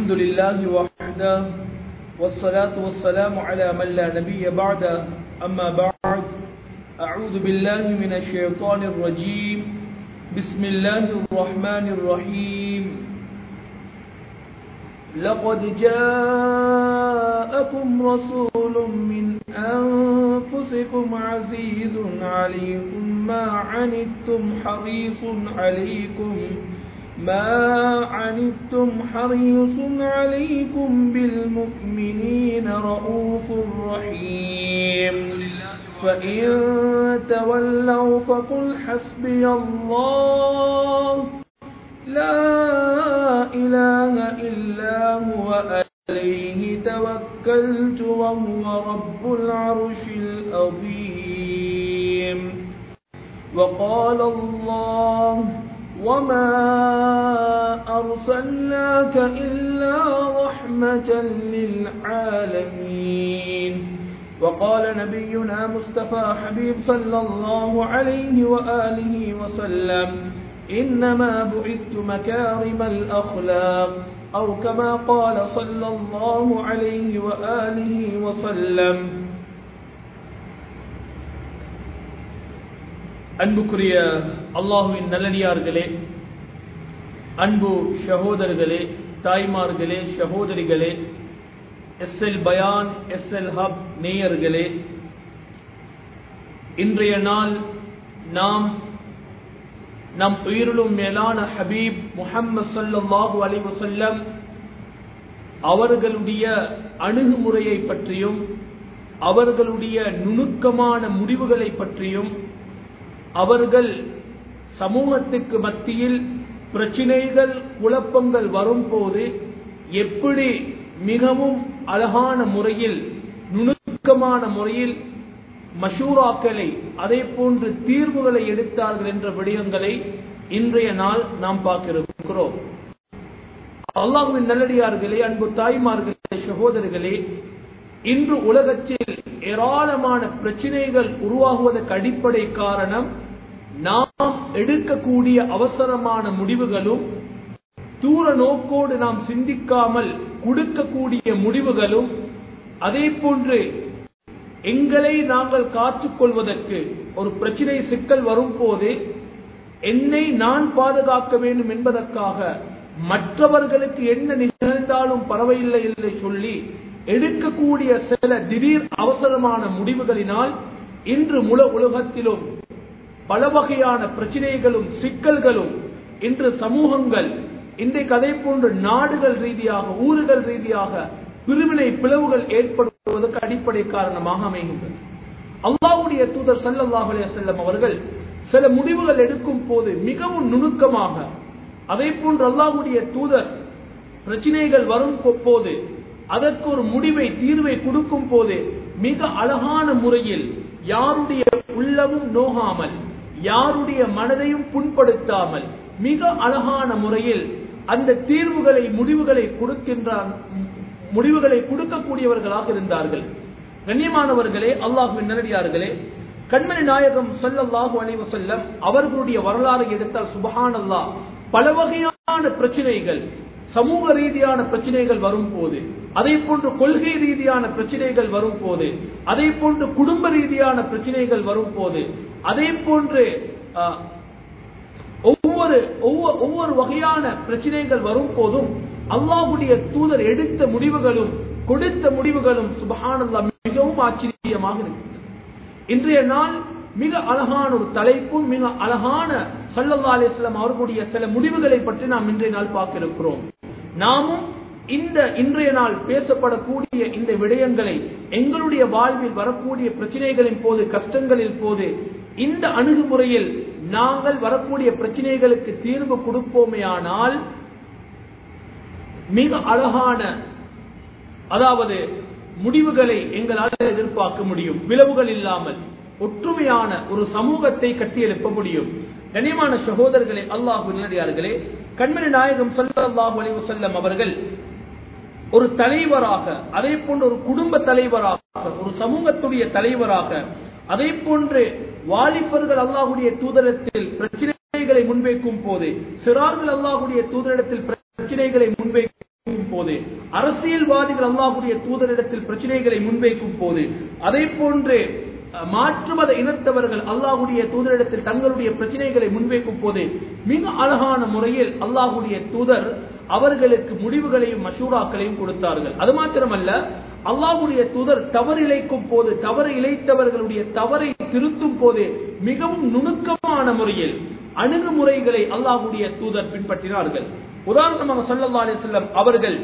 الحمد لله وحده والصلاة والسلام على من لا نبي بعده أما بعد أعوذ بالله من الشيطان الرجيم بسم الله الرحمن الرحيم لقد جاءكم رسول من أنفسكم عزيز عليكم ما عنتم حريص عليكم ما عنتم حريص عليكم بالمؤمنين رؤوف رحيم فإن تولوا فقل حسبي الله لا إله إلا هو عليه توكلت وهو رب العرش العظيم وقال الله وما أرسلناك إلا رحمة للعالمين وقال نبينا مصطفى حبيب صلى الله عليه وآله وسلم إنما بعثت مكارم الأخلاق أو كما قال صلى الله عليه وآله وسلم அன்புக்குரிய அல்லாஹுவின் நல்லடியார்களே அன்பு சகோதரர்களே தாய்மார்களே சகோதரிகளே S L Bayan S L hub நேயர்களே இன்றைய நாள் நாம் நம் உயிரிலும் மேலான ஹபீப் முஹம்மது சல்லாஹூ அலி வசல்லம் அவர்களுடைய அணுகுமுறையை பற்றியும் அவர்களுடைய நுணுக்கமான முடிவுகளை பற்றியும் அவர்கள் சமூகத்துக்கு மத்தியில் பிரச்சினைகள் குழப்பங்கள் வரும்போது எப்படி மிகவும் அழகான முறையில் நுணுக்கமான முறையில் மஷூராக்களை அதே போன்று தீர்வுகளை எடுத்தார்கள் என்ற விடயங்களை இன்றைய நாள் நாம் பார்க்கிறோம் அல்லாஹுவின் நல்லடியார்களே அன்பு தாய்மார்களே சகோதரர்களே இன்று உலகத்தில் ஏராளமான பிரச்சனைகள் உருவாகுவதற்கு அடிப்படை காரணம் நாம் எடுக்கக்கூடிய அவசரமான முடிவுகளும் தூர நோக்கோடு நாம் சிந்திக்காமல் கொடுக்கக்கூடிய முடிவுகளும் அதே போன்று எங்களை நாங்கள் காத்துக்கொள்வதற்கு ஒரு பிரச்சனை சிக்கல் வரும் போது என்னை நான் பாதுகாக்க வேண்டும் என்பதற்காக மற்றவர்களுக்கு என்ன நிகழ்ந்தாலும் பரவாயில்லை என்று சொல்லி எடுக்கக்கூடிய சில திடீர் அவசரமான முடிவுகளினால் இன்று முழு உலகத்திலும் பல வகையான பிரச்சனைகளும் சிக்கல்களும் இன்று சமூகங்கள் இன்றைக்கு அதே போன்று நாடுகள் ரீதியாக ஊர்கள் ரீதியாக பிரிவினை பிளவுகள் ஏற்படுவதற்கு அடிப்படை காரணமாக அமைகின்றது அல்லாவுடைய தூதர் சல்லாஹ் செல்லம் அவர்கள் சில முடிவுகள் எடுக்கும் போது மிகவும் நுணுக்கமாக அதே போன்று அல்லாஹுடைய தூதர் பிரச்சனைகள் வரும் போது அதற்கு ஒரு முடிவை தீர்வை கொடுக்கும் போது மிக அழகான முறையில் யாருடைய உள்ளமும் நோகாமல் யாருடைய மனதையும் புண்படுத்தாமல் மிக அழகான முறையில் அந்த தீர்வுகளை முடிவுகளை கொடுக்கின்றார் முடிவுகளை கொடுக்கக்கூடியவர்களாக இருந்தார்கள் கண்ணியமானவர்களே அல்லாஹுவின் நேரடியார்களே கண்மணி நாயகம் சொல்லல்லாஹு அலைவ செல்லம் அவர்களுடைய வரலாறு எடுத்தால் சுபஹான் அல்லா பல வகையான பிரச்சனைகள் சமூக ரீதியான பிரச்சனைகள் வரும் போது அதே போன்று கொள்கை ரீதியான பிரச்சனைகள் வரும் போது அதே போன்று குடும்ப ரீதியான பிரச்சனைகள் வரும் போது அதே போன்று ஒவ்வொரு ஒவ்வொரு வகையான பிரச்சனைகள் வரும் போதும் அல்லாஹுடைய தூதர் எடுத்த முடிவுகளும் கொடுத்த முடிவுகளும் சுபஹானல்லா மிகவும் ஆச்சரியமாக இருக்கிறது இன்றைய நாள் மிக அழகான ஒரு தலைப்பும் மிக அழகான சல்லல்லா அலிஸ்லாம் அவர்களுடைய சில முடிவுகளை பற்றி நாம் இன்றைய நாள் பார்க்க இருக்கிறோம் நாமும் இந்த இன்றைய நாள் பேசப்படக்கூடிய இந்த விடயங்களை எங்களுடைய வாழ்வில் வரக்கூடிய பிரச்சனைகளின் போது கஷ்டங்களின் போது இந்த அணுகுமுறையில் நாங்கள் வரக்கூடிய பிரச்சனைகளுக்கு தீர்வு கொடுப்போமேயானால் மிக அழகான அதாவது முடிவுகளை எங்களால் எதிர்பார்க்க முடியும் விளைவுகள் இல்லாமல் ஒற்றுமையான ஒரு சமூகத்தை கட்டியெழுப்ப முடியும் கனியமான சகோதரர்களே அல்லாஹு நல்லடியார்களே கண்மணி நாயகம் சல்லாஹூ அலி வசல்லம் அவர்கள் ஒரு தலைவராக அதே போன்று ஒரு குடும்ப தலைவராக ஒரு சமூகத்துடைய தலைவராக அதே போன்று வாலிபர்கள் அல்லாஹுடைய தூதரத்தில் பிரச்சனைகளை முன்வைக்கும் போது சிறார்கள் அல்லாஹுடைய தூதரிடத்தில் பிரச்சனைகளை முன்வைக்கும் போது அரசியல்வாதிகள் அல்லாஹுடைய தூதரிடத்தில் பிரச்சனைகளை முன்வைக்கும் போது அதே போன்று அஹ், மாற்று மத இனத்தவர்கள் அல்லாஹுடைய தூதரிடத்தில் தங்களுடைய பிரச்சனைகளை முன்வைக்கும் போது மிக அழகான முறையில் அல்லாஹுடைய தூதர் அவர்களுக்கு முடிவுகளையும் மசூராக்களையும் கொடுத்தார்கள் அது மாத்திரமல்ல அல்லாஹ்வுடைய தூதர் தவறு இழைக்கும் போது தவறு இழைத்தவர்களுடைய தவறை திருத்தும் போது மிகவும் நுணுக்கமான முறையில் அணுகுமுறைகளை அல்லாஹ்வுடைய தூதர் பின்பற்றினார்கள் உதாரணமாக ஸல்லல்லாஹு அலைஹி வஸல்லம் அவர்கள்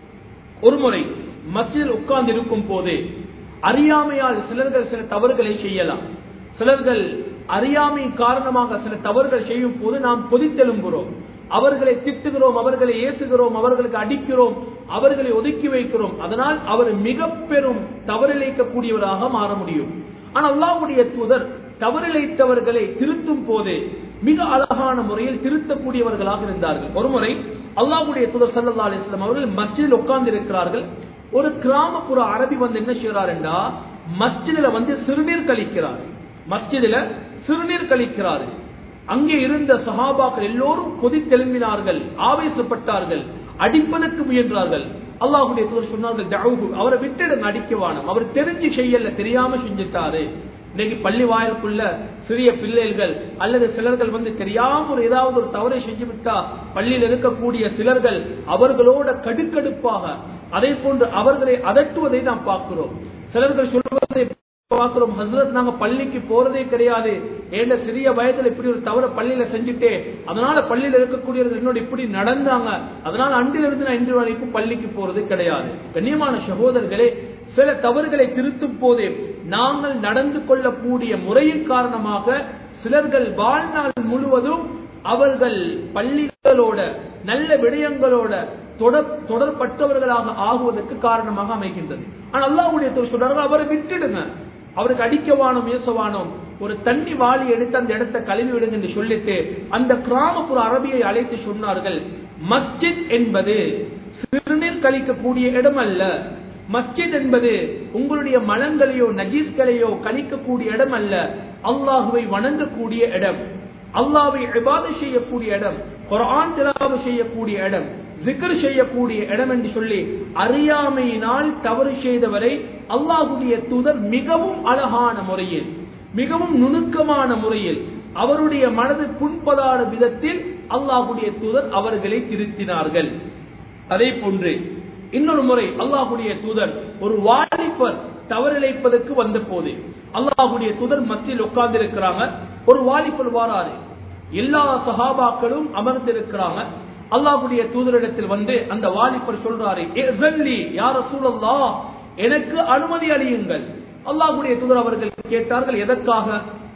ஒருமுறை மஸ்ஜிதில் உட்கார்ந்து இருக்கும் போது அறியாமையால் சிலர்கள் சில தவறுகளை செய்யலாம் சிலர்கள் அறியாமை காரணமாக சில தவறுகள் செய்யும் போது நாம் கொதித்தெழும்புகிறோம் அவர்களை திட்டுகிறோம் அவர்களை ஏசுகிறோம் அவர்களுக்கு அடிக்கிறோம் அவர்களை ஒதுக்கி வைக்கிறோம் அதனால் அவர் மிக பெரும் தவறிழைக்கக்கூடியவராக மாற முடியும் ஆனால் அல்லாஹ்வுடைய தூதர் தவறிழைத்தவர்களை திருத்தும் போது மிக அழகான முறையில் திருத்தக்கூடியவர்களாக இருந்தார்கள் ஒருமுறை அல்லாஹ்வுடைய தூதர் ஸல்லல்லாஹு அலைஹி வஸல்லம் அவர்கள் மஸ்ஜிதில் உட்கார்ந்து இருக்கிறார்கள் ஒரு கிராமப்புற அரபி வந்து என்ன செய்யறார் என்றா மஸ்ஜிதுல வந்து சிறுநீர் கழிக்கிறார் மஸ்ஜிதுல சிறுநீர் கழிக்கிறார் அங்கே இருந்த சஹாபாக்கள் எல்லோரும் கொதித்தெழும்பினார்கள் ஆவேசப்பட்டார்கள் அடிப்பதற்கு முயன்றார்கள் அல்லாஹுடைய தூதர் சொன்னார்கள் "தஅூஹு." அவரை விட்டுடுங்க அடிக்கவானம் அவர் தெரிஞ்சு செய்யல தெரியாம செஞ்சுட்டாரு இன்னைக்கு பள்ளி வாயிலுக்குள்ள சிறிய பிள்ளைகள் அல்லது சிலர்கள் வந்து தெரியாம ஒரு ஏதாவது ஒரு தவறை செஞ்சு விட்டா பள்ளியில் இருக்கக்கூடிய சிலர்கள் அவர்களோட கடுக்கடுப்பாக அதே போன்று அவர்களை அதட்டுவதை நாம் பார்க்கிறோம் சிலர்கள் சொல்வதை பார்க்கிறோம் ஹசரத் நாங்க பள்ளிக்கு போறதே கிடையாது ஏண்ட சிறிய வயதுல இப்படி ஒரு தவற பள்ளியில செஞ்சுட்டே அதனால பள்ளியில இருக்கக்கூடியவர்கள் என்னோட இப்படி நடந்தாங்க அதனால அன்றிலிருந்து நான் இன்று வரைக்கும் பள்ளிக்கு போறது கிடையாது கண்ணியமான சகோதரர்களே சில தவறுகளை திருத்தும் போதே நாங்கள் நடந்து கொள்ளக்கூடிய முறையின் காரணமாக சிலர்கள் வாழ்நாள் முழுவதும் அவர்கள் பள்ளிகளோட நல்ல விடயங்களோட தொடர் தொடர்பட்டவர்களாக ஆகுவதற்கு காரணமாக அமைகின்றது ஆனா அல்லாஹ்வுடைய தூதர் சொல்றார்கள் அவரை விட்டுடுங்க அவருக்கு அடிக்கவானோம் ஏசவானோம் ஒரு தண்ணி வாளி எடுத்து அந்த இடத்தை கழுவி விடுங்க என்று சொல்லிட்டு அந்த கிராமப்புற அரபியை அழைத்து சொன்னார்கள் மஸ்ஜித் என்பது சிறுநீர் கழிக்கக்கூடிய இடம் அல்ல மஸ்ஜித் என்பது உங்களுடைய மலங்களையோ நஜீஸ்களையோ கழிக்கக்கூடிய இடம் அல்ல அல்லாஹுவை வணங்கக்கூடிய இடம் அல்லாவை இபாத செய்யக்கூடிய இடம் குர்ஆன் திலாவு செய்யக்கூடிய இடம் ஜிக்ர் செய்யக்கூடிய இடம் என்று சொல்லி அறியாமையினால் தவறு செய்தவரை அல்லாஹுடைய தூதர் மிகவும் அழகான முறையில் மிகவும் நுணுக்கமான முறையில் அவருடைய மனது புண்பதான விதத்தில் அல்லாஹுடைய தூதர் அவர்களை திருத்தினார்கள் அதே போன்று இன்னொரு முறை அல்லாஹுடைய தூதர் ஒரு வாலிபர் தவறிழைப்பதற்கு வந்த போது அல்லாஹுடைய தூதர் மத்தியில் உட்கார்ந்து இருக்கிறாங்க ஒரு வாலிபர் வாராரு எல்லா சஹாபாக்களும் அமர்ந்திருக்கிறாங்க அல்லாஹுடைய தூதரிடத்தில் வந்து அந்த வாலிபர் சொல்றாரு "இஅ்ஸன்லி யா ரசூலல்லாஹ் எனக்கு அனுமதி அளியுங்கள் அல்லாஹுடைய தூதர் அவர்கள் கேட்டார்கள் எதற்காக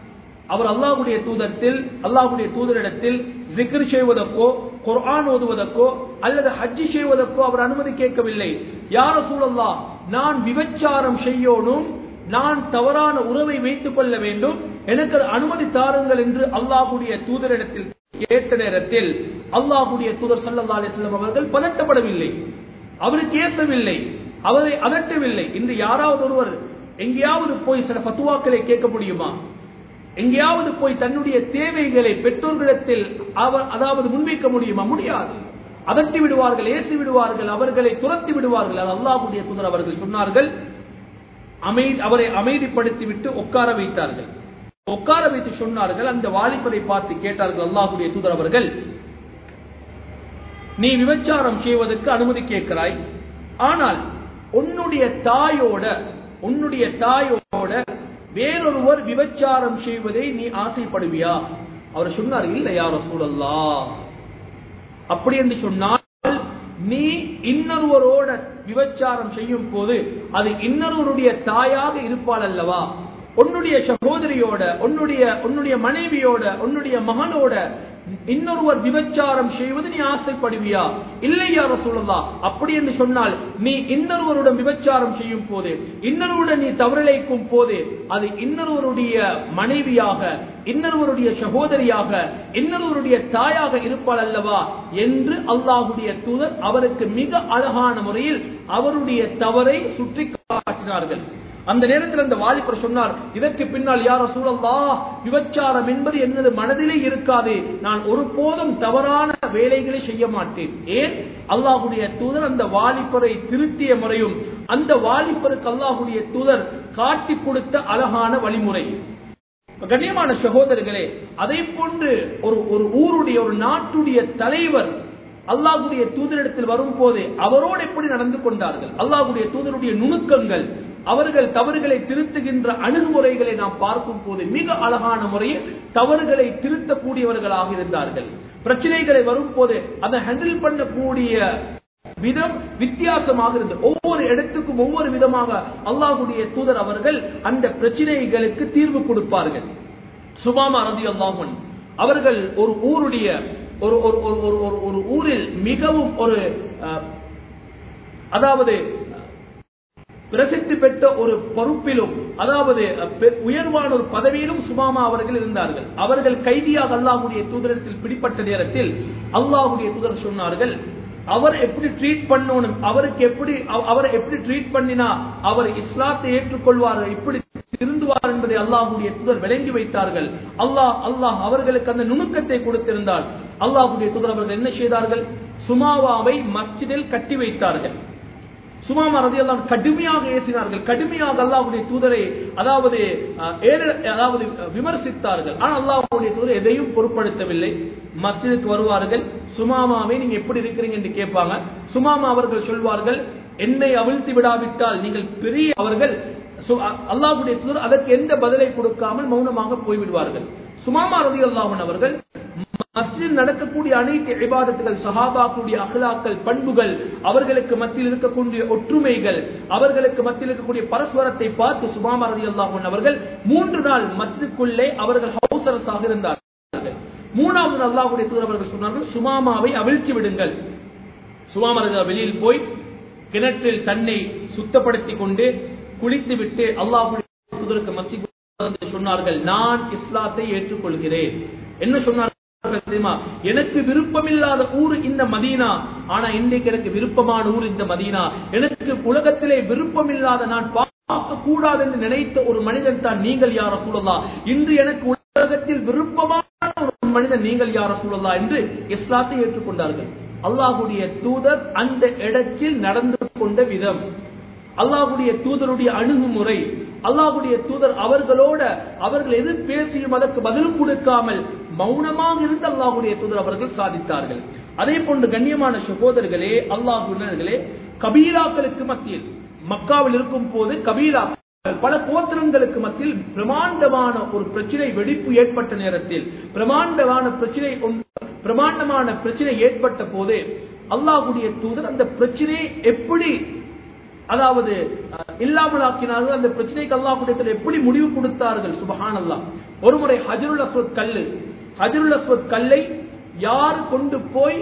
அவர் அல்லாஹ்வுடைய தூதத்தில் அல்லாஹ்வுடைய தூதரிடத்தில் zikr செய்வதற்கோ குர்ஆன் ஓதுவதற்கோ அல்லது ஹஜ்ஜி செய்வதற்கோ அவர் அனுமதி கேட்கவில்லை யார சூழல்லா நான் விபச்சாரம் செய்யணும் நான் தவறான உறவை வைத்துக் கொள்ள வேண்டும் எனக்கு அனுமதி தாருங்கள் என்று அல்லாஹ்வுடைய தூதரிடத்தில் கேட்ட நேரத்தில் அல்லாஹ்வுடைய தூதர் ஸல்லல்லாஹு அலைஹி வஸல்லம் அவர்கள் பதட்டப்படவில்லை அவருக்கு ஏசவில்லை அவரை அதட்டவில்லை இன்று யாராவது ஒருவர் எங்கேயாவது போய் சில பத்துவாக்களை கேட்க முடியுமா எங்கேயாவது போய் தன்னுடைய தேவைகளை பெற்றோர்களிடத்தில் அவர் அதாவது முன்வைக்க முடியுமா முடியாது அதட்டி விடுவார்கள் ஏசி விடுவார்கள் அவர்களை துரத்தி விடுவார்கள் அது அல்லாஹ்வுடைய தூதர் அவர்கள் சொன்னார்கள் அமைதி அவரை அமைதிப்படுத்தி விட்டு உட்கார வைத்தார்கள் உட்கார வைத்து சொன்னார்கள் அந்த வாலிபரை பார்த்து கேட்டார்கள் அல்லாஹ்வுடைய தூதர் அவர்கள் நீ விபச்சாரம் செய்வதற்கு அனுமதி கேட்கிறாய் ஆனால் உன்னுடைய தாயோட உன்னுடைய தாயோட வேறொருவர் விபச்சாரம் செய்வதை நீ ஆசைப்படுவியா அவர் சொன்னார் இல்லை யார சூழல்லா அப்படி என்று சொன்னால் நீ இன்னொருவரோட விபச்சாரம் செய்யும் போது அது இன்னொருவருடைய தாயாக இருப்பாள் அல்லவா உன்னுடைய சகோதரியோட உன்னுடைய உன்னுடைய மனைவியோட உன்னுடைய மகனோட இன்னொருவர் விபச்சாரம் செய்வது நீ ஆசைப்படுவியா இல்லை யார சொல்லலாம் அப்படி என்று சொன்னால் நீ இன்னொருவருடன் விபச்சாரம் செய்யும் போது இன்னொருவருடன் நீ தவறிழைக்கும் போது அது இன்னொருவருடைய மனைவியாக இன்னொருவருடைய சகோதரியாக இன்னொருவருடைய தாயாக இருப்பாள் அல்லவா என்று அல்லாஹுடைய தூதர் அவருக்கு மிக அழகான முறையில் அவருடைய தவறை சுற்றி காட்டினார்கள் அந்த நேரத்தில் அந்த வாலிபர் சொன்னார் இதற்கு பின்னால் யார் சூழல்லா விபச்சாரம் என்பது எனது மனதிலே இருக்காது நான் ஒருபோதும் தவறான வேலைகளை செய்ய மாட்டேன் ஏன் அல்லாஹுடைய தூதர் அந்த வாலிபரை திருத்திய முறையும் அந்த வாலிபருக்கு அல்லாஹுடைய தூதர் காட்டி கொடுத்த அழகான வழிமுறை கண்ணியமான சகோதரர்களே அதை போன்று ஒரு ஒரு ஊருடைய ஒரு நாட்டுடைய தலைவர் அல்லாஹுடைய தூதரிடத்தில் வரும்போது அவரோடு எப்படி நடந்து கொண்டார்கள் அல்லாஹுடைய தூதருடைய நுணுக்கங்கள் அவர்கள் தவறுகளை திருத்துகின்ற அணுகுமுறைகளை நாம் பார்க்கும் போது மிக அழகான முறையில் தவறுகளை திருத்தக்கூடியவர்களாக இருந்தார்கள் பிரச்சனைகளை வரும்போது அதை ஹேண்டில் பண்ணக்கூடிய விதம் வித்தியாசமாக இருந்தது ஒவ்வொரு இடத்துக்கும் ஒவ்வொரு விதமாக அல்லாஹுடைய தூதர் அவர்கள் அந்த பிரச்சனைகளுக்கு தீர்வு கொடுப்பார்கள் சுபாமா ரதி அல்லாஹன் அவர்கள் ஒரு ஊருடைய ஒரு ஒரு ஒரு ஒரு ஒரு ஒரு ஊரில் மிகவும் ஒரு அஹ், அதாவது பிரசித்தி பெற்ற ஒரு பொறுப்பிலும் அதாவது அஹ், பெ- உயர்வான ஒரு பதவியிலும் சுமாமா அவர்கள் இருந்தார்கள் அவர்கள் கைதியாக அல்லாஹுடைய தூதரத்தில் பிடிப்பட்ட நேரத்தில் அல்லாஹுடைய தூதர் சொன்னார்கள் அவர் எப்படி ட்ரீட் பண்ணணும் அவருக்கு எப்படி அவ- அவரை எப்படி ட்ரீட் பண்ணினா அவர் இஸ்லாத்தை ஏற்றுக்கொள்வார் இப்படி திருந்துவார் என்பதை அல்லாஹுடைய தூதர் விளங்கி வைத்தார்கள் அல்லாஹ் அல்லாஹ் அவர்களுக்கு அந்த நுணுக்கத்தை கொடுத்திருந்தால் அல்லாஹுடைய தூதர் அவர்கள் என்ன செய்தார்கள் சுமாவாவை மஸ்ஜிதில் கட்டி வைத்தார்கள் சுமாமா ரதியல்லாஹு கடுமையாக ஏசினார்கள் கடுமையாக அல்லாஹ்வுடைய தூதரை அதாவது அஹ், ஏற- அதாவது அஹ், விமர்சித்தார்கள் ஆனால் அல்லாஹ்வுடைய தூதர் எதையும் பொருட்படுத்தவில்லை மஸ்ஜிதுக்கு வருவார்கள் சுமாமாவை நீங்க எப்படி இருக்கிறீங்க என்று கேட்பாங்க சுமாமா அவர்கள் சொல்வார்கள் என்னை அவிழ்த்து விடாவிட்டால் நீங்கள் பெரிய அவர்கள் சு- அ- அல்லாஹ்வுடைய தூதர் அதற்கு எந்த பதிலை கொடுக்காமல் மௌனமாக போய்விடுவார்கள் சுமாமா ரதியல்லாஹு அவர்கள் மஸ்ஜித் நடக்கக்கூடிய அனைத்து இபாதத்துகள் சஹாபாக்குடைய அகலாக்கள் பண்புகள் அவர்களுக்கு மத்தியில் இருக்கக்கூடிய ஒற்றுமைகள் அவர்களுக்கு மத்தியில் இருக்கக்கூடிய பரஸ்பரத்தை பார்த்து சுமாமா ரதி அவர்கள் மூன்று நாள் மஸ்ஜிதுக்குள்ளே அவர்கள் ஹவுசரஸாக இருந்தார்கள் மூணாவது அல்லாஹுடைய தூதர் அவர்கள் சொன்னார்கள் சுமாமாவை அவிழ்ச்சி விடுங்கள் சுமாமா ரதி வெளியில் போய் கிணற்றில் தன்னை சுத்தப்படுத்திக் கொண்டு குளித்து விட்டு அல்லாஹுடைய தூதருக்கு மஸ்ஜித் வந்து சொன்னார்கள் நான் இஸ்லாத்தை ஏற்றுக்கொள்கிறேன் என்ன சொன்னார்கள் தெரியுமா எனக்கு விருப்பமில்லாத ஊர் இந்த மதீனா ஆனா இன்றைக்கு எனக்கு விருப்பமான ஊர் இந்த மதீனா எனக்கு உலகத்திலே விருப்பமில்லாத நான் பார்க்க கூடாது என்று நினைத்த ஒரு மனிதன் தான் நீங்கள் யார சூழலாம் இன்று எனக்கு உலகத்தில் விருப்பமான ஒரு மனிதன் நீங்கள் யார சூழலாம் என்று இஸ்லாத்தை ஏற்றுக்கொண்டார்கள் அல்லாஹுடைய தூதர் அந்த இடத்தில் நடந்து கொண்ட விதம் அல்லாஹுடைய தூதருடைய அணுகுமுறை அல்லாஹுடைய தூதர் அவர்களோட அவர்கள் எது பேசியும் அதற்கு பதில் கொடுக்காமல் மௌனமாக இருந்து அல்லாஹுடைய தூதர் அவர்கள் சாதித்தார்கள் அதே போன்று கண்ணியமான சகோதரர்களே அல்லாஹுனர்களே கபீராக்களுக்கு மத்தியில் மக்காவில் இருக்கும் போது கபீரா பல கோத்திரங்களுக்கு மத்தியில் பிரமாண்டமான ஒரு பிரச்சனை வெடிப்பு ஏற்பட்ட நேரத்தில் பிரமாண்டமான பிரச்சனை ஒன்று- பிரமாண்டமான பிரச்சனை ஏற்பட்ட போது அல்லாஹுடைய தூதர் அந்த பிரச்சனையை எப்படி அதாவது அஹ், இல்லாமல் ஆக்கினார்கள் அந்த பிரச்சனைக்கு அல்லாஹ்வுடைய எப்படி முடிவு கொடுத்தார்கள் சுபஹான் அல்லாஹ் ஒருமுறை ஹஜருல் அஸ்வத் கல்லு ஹஜருல் அஸ்வத் கல்லை யார் கொண்டு போய்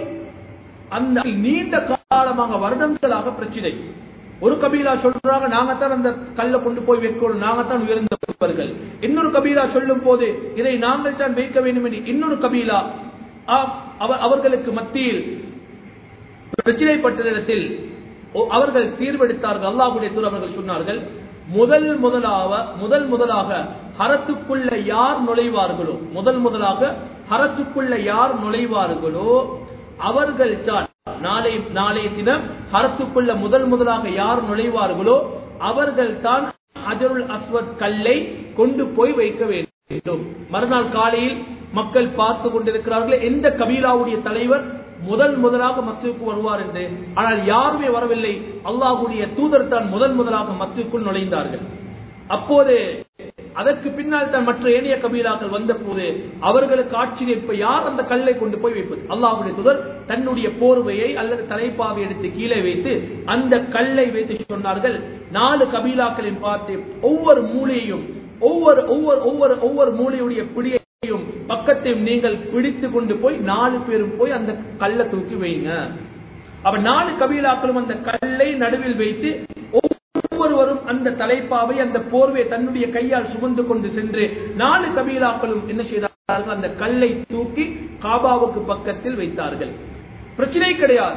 அந்த நீண்ட காலமாக வருடங்களாக பிரச்சனை ஒரு கபீலா சொல்றாங்க நாங்க தான் அந்த கல்லை கொண்டு போய் வைக்கணும் நாங்க தான் உயர்ந்தவர்கள் இன்னொரு கபீலா சொல்லும் போது இதை நாங்கள் தான் வைக்க வேண்டும் என்று இன்னொரு கபீலா ஆ- அவ- அவர்களுக்கு மத்தியில் பிரச்சனைப்பட்ட நேரத்தில் ஒ- அவர்கள் தீர்வெடுத்தார்கள் அல்லாஹ்வுடைய தூதர் அவர்கள் சொன்னார்கள் முதல் முதலாக முதல் முதலாக ஹரத்துக்குள்ள யார் நுழைவார்களோ முதல் முதலாக ஹரத்துக்குள்ள யார் நுழைவார்களோ அவர்கள் தான் நாளை நாளைய தினம் ஹரத்துக்குள்ள முதல் முதலாக யார் நுழைவார்களோ அவர்கள் தான் ஹஜருல் அஸ்வத் கல்லை கொண்டு போய் வைக்க வேண்டும் மறுநாள் காலையில் மக்கள் பார்த்து கொண்டிருக்கிறார்கள் எந்த கபீலாவுடைய தலைவர் முதல் முதலாக மஸ்ஜிதுக்கு வருவார் என்று ஆனால் யாருமே வரவில்லை அல்லாஹ்வுடைய தூதர் தான் முதல் முதலாக மஸ்ஜிதுக்குள் நுழைந்தார்கள் அப்போது அதற்கு பின்னால் தான் மற்ற ஏனைய கபீலாக்கள் வந்த போது அவர்களுக்கு ஆட்சியில் இப்ப யார் அந்த கல்லை கொண்டு போய் வைப்பது அல்லாஹ்வுடைய தூதர் தன்னுடைய போர்வையை அல்லது தலைப்பாவை எடுத்து கீழே வைத்து அந்த கல்லை வைத்து சொன்னார்கள் நாலு கபீலாக்களின் பார்த்து ஒவ்வொரு மூலையையும் ஒவ்வொரு ஒவ்வொரு ஒவ்வொரு ஒவ்வொரு மூலையுடைய பிடியையும் பக்கத்தையும் நீங்கள் பிடித்து கொண்டு போய் நாலு பேரும் போய் அந்த கல்லை தூக்கி வைங்க அப்ப நாலு கபீலாக்களும் அந்த கல்லை நடுவில் வைத்து ஒவ்வொருவரும் அந்த தலைப்பாவை அந்த போர்வை தன்னுடைய கையால் சுமந்து கொண்டு சென்று நாலு கபீலாக்களும் என்ன செய்தார்கள் அந்த கல்லை தூக்கி காபாவுக்கு பக்கத்தில் வைத்தார்கள் பிரச்சனை கிடையாது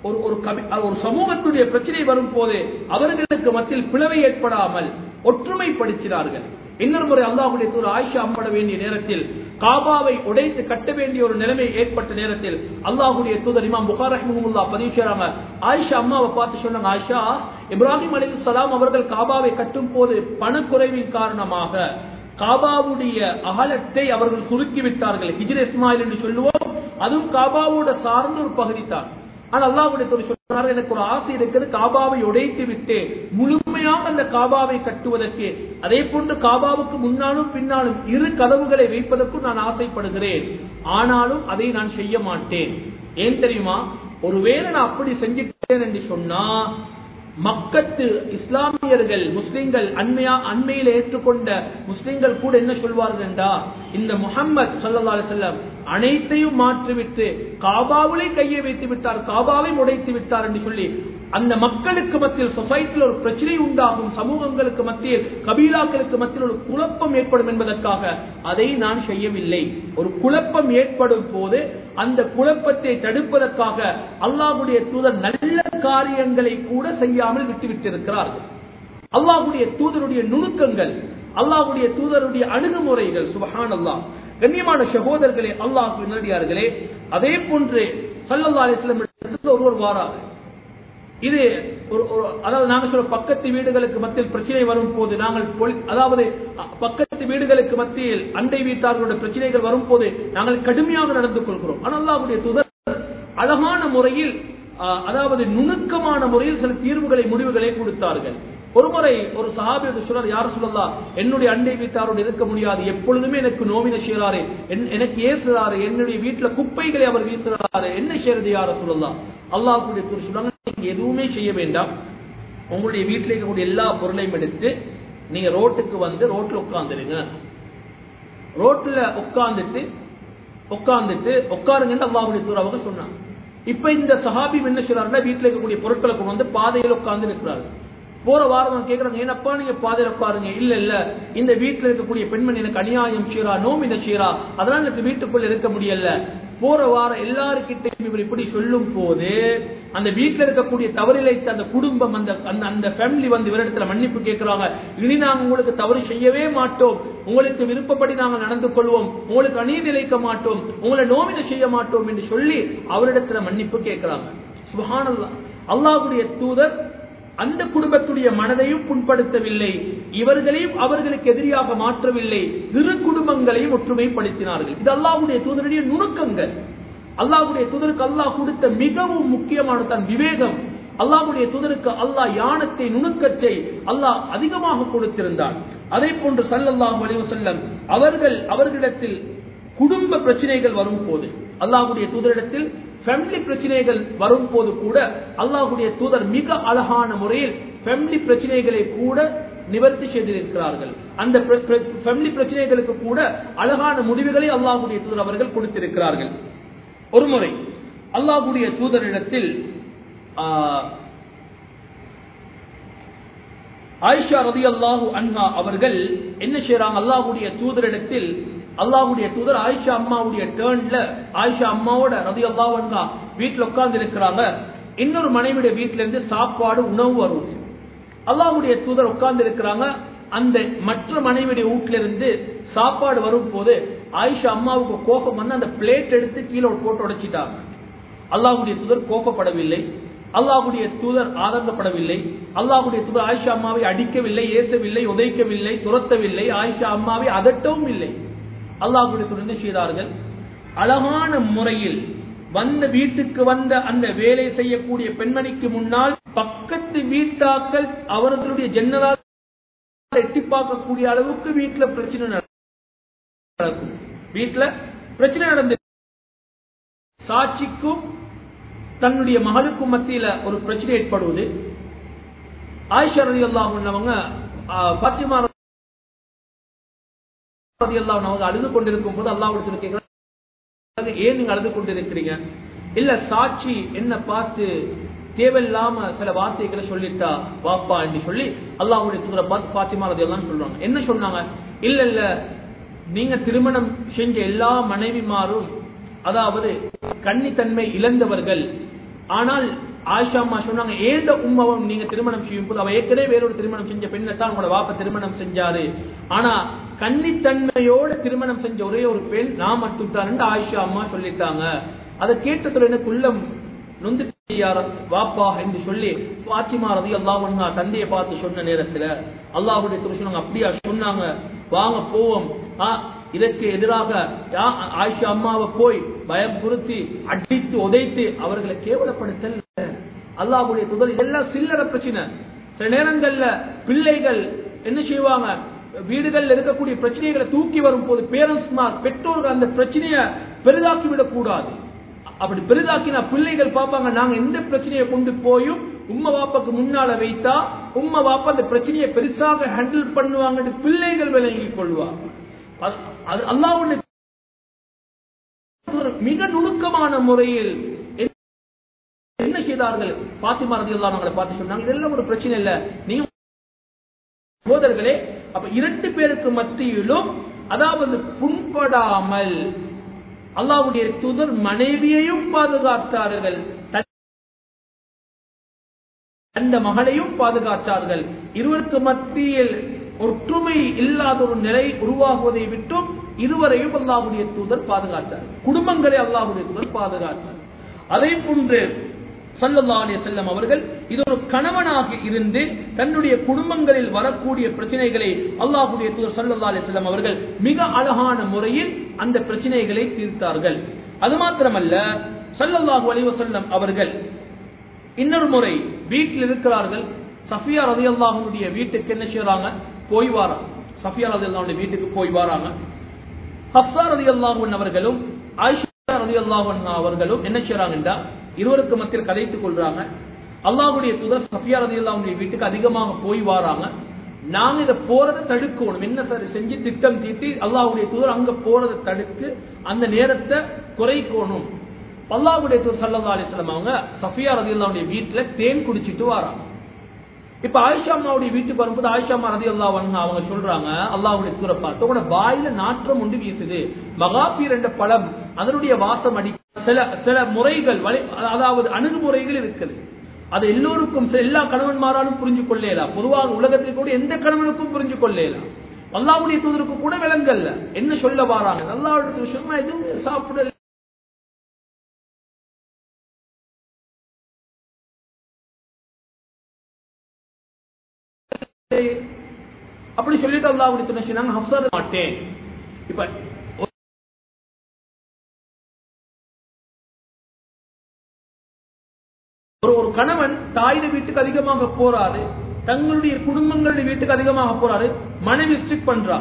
ஒரு ஒரு கவி- ஒரு சமூகத்துடைய பிரச்சனை வரும் போது அவர்களுக்கு மத்தியில் பிளவை ஏற்படாமல் ஒற்றுமைப்படுத்தினார்கள் இன்னொரு முறை அல்லாஹுடைய தூர் ஆயிஷா அம்பட வேண்டிய நேரத்தில் காபாவை உடைத்து கட்ட வேண்டிய ஒரு நிலைமை ஏற்பட்ட நேரத்தில் அல்லாஹுடைய தூதர் இமாம் புகார் ரஹ்மஹுல்லா பதிவு செய்றாங்க ஆயிஷா அம்மாவை பார்த்து சொன்னாங்க ஆயிஷா இப்ராஹிம் அலைஹிஸ்ஸலாம் அவர்கள் காபாவை கட்டும் போது பணக்குறைவின் காரணமாக காபாவுடைய அகலத்தை அவர்கள் சுருக்கி விட்டார்கள் ஹிஜ்ர் இஸ்மாயில் என்று சொல்லுவோம் அதுவும் காபாவோட சார்ந்த ஒரு பகுதி தான் ஆனால் அல்லாஹ்வுடைய தூதர் சொன்னார் எனக்கு ஒரு ஆசை இருக்கிறது காபாவை உடைத்து விட்டு முழுமையாக அந்த காபாவை கட்டுவதற்கு அதே போன்று காபாவுக்கு முன்னாலும் பின்னாலும் இரு கதவுகளை வைப்பதற்கும் நான் ஆசைப்படுகிறேன் ஆனாலும் அதை நான் செய்ய மாட்டேன் ஏன் தெரியுமா ஒருவேளை நான் அப்படி செஞ்சுட்டேன் என்று சொன்னா மக்கத்து இஸ்லாமியர்கள் முஸ்லிம்கள் அண்மையா அண்மையில் ஏற்றுக்கொண்ட முஸ்லிம்கள் கூட என்ன சொல்வார்கள் என்றா இந்த முஹம்மத் ஸல்லல்லாஹு அலைஹி வஸல்லம் அனைத்தையும் மாற்றிவிட்டு காபாவிலே கையை வைத்து விட்டார் காபாவை உடைத்து விட்டார் என்று சொல்லி அந்த மக்களுக்கு மத்தியில் சொசைட்டியில் ஒரு பிரச்சனை உண்டாகும் சமூகங்களுக்கு மத்தியில் கபீலாக்களுக்கு மத்தியில் ஒரு குழப்பம் ஏற்படும் என்பதற்காக அதை நான் செய்யவில்லை ஒரு குழப்பம் ஏற்படும் போது அந்த குழப்பத்தை தடுப்பதற்காக அல்லாஹ்வுடைய தூதர் நல்ல காரியங்களை கூட செய்யாமல் விட்டுவிட்டிருக்கிறார்கள் அல்லாஹ்வுடைய தூதருடைய நுணுக்கங்கள் அல்லாஹ்வுடைய தூதருடைய அணுகுமுறைகள் சுபஹான் அல்லாஹ் கண்ணியமான சகோதரர்களே அல்லாஹ் நேரடியார்களே அதே போன்று சல்லல்லா அலிஸ்லம் ஒருவர் வாரார் இது ஒரு ஒரு அதாவது நாங்க சொல்ற பக்கத்து வீடுகளுக்கு மத்தியில் பிரச்சனை வரும் போது நாங்கள் பொலி- அதாவது அ, பக்கத்து வீடுகளுக்கு மத்தியில் அண்டை வீட்டார்களுடைய பிரச்சனைகள் வரும் போது நாங்கள் கடுமையாக நடந்து கொள்கிறோம் ஆனால் அல்லாஹ்வுடைய தூதர் அழகான முறையில் அ, அதாவது நுணுக்கமான முறையில் சில தீர்வுகளை முடிவுகளை கொடுத்தார்கள் ஒருமுறை ஒரு சஹாபி வந்து சொல்றார் யார் சொல்லலாம் என்னுடைய அண்டை வீட்டாரோடு இருக்க முடியாது எப்பொழுதுமே எனக்கு நோவின செய்யறாரு என்- எனக்கு ஏசுறாரு என்னுடைய வீட்டுல குப்பைகளை அவர் வீசுறாரு என்ன செய்யறது யார சொல்லலாம் அல்லாஹ்வுடைய தூதர் சொல்றாங்க நீங்க எதுவுமே செய்ய வேண்டாம் உங்களுடைய வீட்டில் இருக்கக்கூடிய எல்லா பொருளையும் எடுத்து நீங்க ரோட்டுக்கு வந்து ரோட்ல உட்கார்ந்துருங்க ரோட்ல உட்கார்ந்துட்டு உட்கார்ந்துட்டு உட்காருங்கன்னு அல்லாஹ்வுடைய தூதர் அவங்க சொன்னாங்க இப்ப இந்த சஹாபி என்ன சொல்றாருன்னா வீட்டுல இருக்கக்கூடிய பொருட்களை கொண்டு வந்து பாதையில் உட்கார்ந்து இருக்கிறாரு போற வாரம் கேக்குறாங்க ஏனப்பா நீங்க பாதையில உட்காருங்க இல்ல இல்ல இந்த வீட்டுல இருக்கக்கூடிய பெண்மணி எனக்கு அநியாயம் செய்யறா நோமின செய்யறா அதனால எனக்கு வீட்டுக்குள்ள இருக்க முடியல போற வாரம் எல்லாருக்கிட்டையும் இவர் இப்படி சொல்லும் போது அந்த வீட்டுல இருக்கக்கூடிய தவறிழைத்த அந்த குடும்பம் அந்த அந்த அந்த ஃபேமிலி வந்து இவரிடத்துல மன்னிப்பு கேட்கிறாங்க இனி நாங்க உங்களுக்கு தவறு செய்யவே மாட்டோம் உங்களுக்கு விருப்பப்படி நாங்கள் நடந்து கொள்வோம் உங்களுக்கு அநீதி இழைக்க மாட்டோம் உங்களை நோவினை செய்ய மாட்டோம் என்று சொல்லி அவரிடத்துல மன்னிப்பு கேட்கிறாங்க சுபஹானல்லாஹ் அல்லாஹ்வுடைய தூதர் அந்த குடும்பத்துடைய மனதையும் புண்படுத்தவில்லை இவர்களையும் அவர்களுக்கு எதிரியாக மாற்றவில்லை இரு குடும்பங்களையும் ஒற்றுமைப்படுத்தினார்கள் இது அல்லாஹ்வுடைய தூதருடைய நுணுக்கங்கள் அல்லாஹ்வுடைய தூதருக்கு அல்லாஹ் கொடுத்த மிகவும் முக்கியமான தன் விவேகம் அல்லாஹ்வுடைய தூதருக்கு அல்லாஹ் யானத்தை நுணுக்கத்தை அல்லாஹ் அதிகமாக கொடுத்திருந்தான் அதே போன்று ஸல்லல்லாஹு அலைஹி வஸல்லம் அவர்கள் அவர்களிடத்தில் குடும்ப பிரச்சனைகள் வரும் போது அல்லாஹ்வுடைய தூதரிடத்தில் ஃபேமிலி பிரச்சனைகள் வரும் போது கூட அல்லாஹ்வுடைய தூதர் மிக அழகான முறையில் ஃபேமிலி பிரச்சனைகளை கூட நிவர்த்தி செய்திருக்கிறார்கள் அந்த ஃபேமிலி பிரச்சனைகளுக்கு கூட அழகான முடிவுகளை அல்லாஹ்வுடைய தூதர் அவர்கள் கொடுத்திருக்கிறார்கள் ஒரு முறை அல்லாஹ்வுடைய தூதரிடத்தில் ஆ, ஆயிஷா ரதி அல்லாஹு அன்ஹா அவர்கள் என்ன செய்றாங்க அல்லாஹ்வுடைய தூதரிடத்தில் அல்லாஹ்வுடைய தூதர் ஆயிஷா அம்மாவுடைய டேர்ன்ல ஆயிஷா அம்மாவோட ரதி அல்லாஹு அன்ஹா வீட்டுல உட்கார்ந்து இருக்கிறாங்க இன்னொரு மனைவியுடைய வீட்டுல இருந்து சாப்பாடு உணவு வருது அல்லாஹ்வுடைய தூதர் உட்கார்ந்து இருக்கிறாங்க அந்த மற்ற மனைவியுடைய வீட்டுல இருந்து சாப்பாடு வரும் போது ஆயிஷா அம்மாவுக்கு கோபம் வந்து அந்த பிளேட் எடுத்து கீழே போட்டு உடைச்சிட்டாங்க அல்லாஹ்வுடைய தூதர் கோபப்படவில்லை அல்லாஹ்வுடைய தூதர் ஆதங்கப்படவில்லை அல்லாஹ்வுடைய தூதர் ஆயிஷா அம்மாவை அடிக்கவில்லை ஏசவில்லை உதைக்கவில்லை துரத்தவில்லை ஆயிஷா அம்மாவை அதட்டவும் இல்லை அல்லாஹ்வுடைய தூதர் என்ன செய்தார்கள் அழகான முறையில் வந்த வீட்டுக்கு வந்த அந்த வேலை செய்யக்கூடிய பெண்மணிக்கு முன்னால் பக்கத்து வீட்டாக்கள் அவர்களுடைய ஜன்னலால் எட்டி பார்க்கக்கூடிய அளவுக்கு வீட்டுல பிரச்சனை நடக்கும் வீட்டுல பிரச்சனை நடந்து சாட்சிக்கும் தன்னுடைய மகளுக்கும் மத்தியில ஒரு பிரச்சனை ஏற்படுவது ஆயிஷா ரதி அல்லாஹ் பாத்திமா ரதி அல்லாஹ் அவங்க அழுது கொண்டிருக்கும் போது அல்லாஹ் கேட்கிறாங்க ஏன் நீங்க அழுது கொண்டிருக்கிறீங்க இல்ல சாட்சி என்ன பார்த்து தேவையில்லாம சில வார்த்தைகளை சொல்லிட்டா வாப்பா என்று சொல்லி அல்லாஹ்வுடைய தூதரை பார்த்து பாத்திமா ரதி எல்லாம் சொல்றாங்க என்ன சொன்னாங்க இல்ல இல்ல நீங்க திருமணம் செஞ்ச எல்லா மனைவிமாரும் அதாவது கன்னித்தன்மை இழந்தவர்கள் ஆனால் ஆயிஷா அம்மா சொன்னாங்க ஏண்ட உம்மவம் நீங்க திருமணம் செய்யும் போது அவ ஏற்கனவே வேறொரு திருமணம் செஞ்ச பெண்ணை தான் உங்களோட வாப்ப திருமணம் செஞ்சாரு ஆனா கன்னித்தன்மையோட திருமணம் செஞ்ச ஒரே ஒரு பெண் நான் மட்டும் தான் ஆயிஷா அம்மா சொல்லிட்டாங்க அதை கேட்டதுல எனக்கு உள்ளம் நொந்து யார் வாப்பா என்று சொல்லி பாத்திமா ரதி அல்லாஹ் தந்தையை பார்த்து சொன்ன நேரத்துல அல்லாஹுடைய துறை சொன்னாங்க அப்படியா சொன்னாங்க வாங்க போவோம் ஆ, இதற்கு எதிராக யா- ஆயிஷா அம்மாவை போய் பயம் குறித்து அடித்து உதைத்து அவர்களை கேவலப்படுத்தல் அல்லாஹுடைய துதல் இதெல்லாம் சில்லற பிரச்சனை சில நேரங்கள்ல பிள்ளைகள் என்ன செய்வாங்க வீடுகள்ல இருக்கக்கூடிய பிரச்சனைகளை தூக்கி வரும் போது பேரண்ட்ஸ்மார் பெற்றோர்கள் அந்த பிரச்சனையை பெரிதாக்கி விடக்கூடாது அப்படி பெரிதாக்கினா பிள்ளைகள் பார்ப்பாங்க நாங்க எந்த பிரச்சனையை கொண்டு போயும் உம்ம வாப்பாக்கு முன்னால வைத்தா உம்ம வாப்பா அந்த பிரச்சனையை பெருசாக ஹேண்டில் பண்ணுவாங்கன்னு பிள்ளைகள் விளங்கிக் கொள்வாங்க அது- அது அல்லாஹ்வுடைய ஒரு மிக நுணுக்கமான முறையில் என்ன- என்ன செய்தார்கள் பாத்திமா ரதி அவங்களை பார்த்து சொன்னாங்க இதெல்லாம் ஒரு பிரச்சனை இல்ல நீங்க சகோதரர்களே அப்ப இரண்டு பேருக்கு மத்தியிலும் அதாவது புண்படாமல் அல்லாஹ்வுடைய தூதர் மனைவியையும் பாதுகாத்தார்கள் தன் அந்த மகளையும் பாதுகாத்தார்கள் இருவருக்கு மத்தியில் ஒற்றுமை இல்லாத ஒரு நிலை உருவாகுவதை விட்டும் இருவரையும் அல்லாஹ்வுடைய தூதர் பாதுகாத்தார் குடும்பங்களை அல்லாஹ்வுடைய தூதர் பாதுகாத்தார் அதே போன்று ஸல்லல்லாஹு அலைஹி வஸல்லம் அவர்கள் இது ஒரு கணவனாக இருந்து தன்னுடைய குடும்பங்களில் வரக்கூடிய பிரச்சனைகளை அல்லாஹ்வுடைய தூதர் ஸல்லல்லாஹு அலைஹி வஸல்லம் அவர்கள் மிக அழகான முறையில் அந்த பிரச்சனைகளை தீர்த்தார்கள் அது மாத்திரமல்ல ஸல்லல்லாஹு அலைஹி வஸல்லம் அவர்கள் இன்னொரு முறை வீட்டில் இருக்கிறார்கள் சஃபியா ரதி அல்லாஹனுடைய வீட்டுக்கு என்ன செய்யறாங்க போய் வாராங்க சஃபியா ரதி அல்லாஹுடைய வீட்டுக்கு போய் வாராங்க ஹப்சா ரதி அல்லாஹன் அவர்களும் ஆயிஷா ரதி அல்லாஹன் அவர்களும் என்ன செய்யறாங்கன்னா இருவருக்கு மத்தியில் கதைத்துக் கொள்றாங்க அல்லாஹ்வுடைய தூதர் சஃபியா ரதி அல்லாஹுடைய வீட்டுக்கு அதிகமாக போய் வாராங்க நாங்க இதை போறதை தடுக்கணும் என்ன சார் செஞ்சு திட்டம் தீட்டி அல்லாஹ்வுடைய தூதர் அங்க போறதை தடுத்து அந்த நேரத்தை குறைக்கணும் அல்லாஹ்வுடைய தூதர் ஸல்லல்லாஹு அலைஹி வஸல்லம் அவங்க சஃபியா ரலியல்லாஹுடைய வீட்ல தேன் குடிச்சிட்டு வராங்க இப்ப ஆயிஷா அம்மாவுடைய வீட்டுக்கு வரும்போது ஆயிஷா அம்மா ரலியல்லாஹு அன்ஹா அவங்க சொல்றாங்க அல்லாஹ்வுடைய தூதரை பார்த்து உங்களோட வாயில நாற்றம் உண்டு வீசுது மகாபீர் என்ற பழம் அதனுடைய வாசம் அடி சில சில முறைகள் வழி- அதாவது அணுகுமுறைகள் இருக்குது அது எல்லோருக்கும் சில- எல்லா கணவன்மாராலும் புரிஞ்சு கொள்ளலாம் பொதுவாக உலகத்தில் கூட எந்த கணவனுக்கும் புரிஞ்சு கொள்ளலாம் அல்லாஹ்வுடைய தூதருக்கு கூட விளங்கல்ல என்ன சொல்ல வராங்க அல்லாஹ்வுடைய தூதர் சொன்னா எதுவும் சாப்பிடல அப்படி சொல்லிட்டு அல்லாஹ் அப்படி துணை சொன்னாங்க ஹப்சாத மாட்டேன் இப்ப ஒரு ஒரு கணவன் தாயிட வீட்டுக்கு அதிகமாக போறாரு தங்களுடைய குடும்பங்களுடைய வீட்டுக்கு அதிகமாக போறாரு மனைவி ஸ்ட்ரிக் பண்றா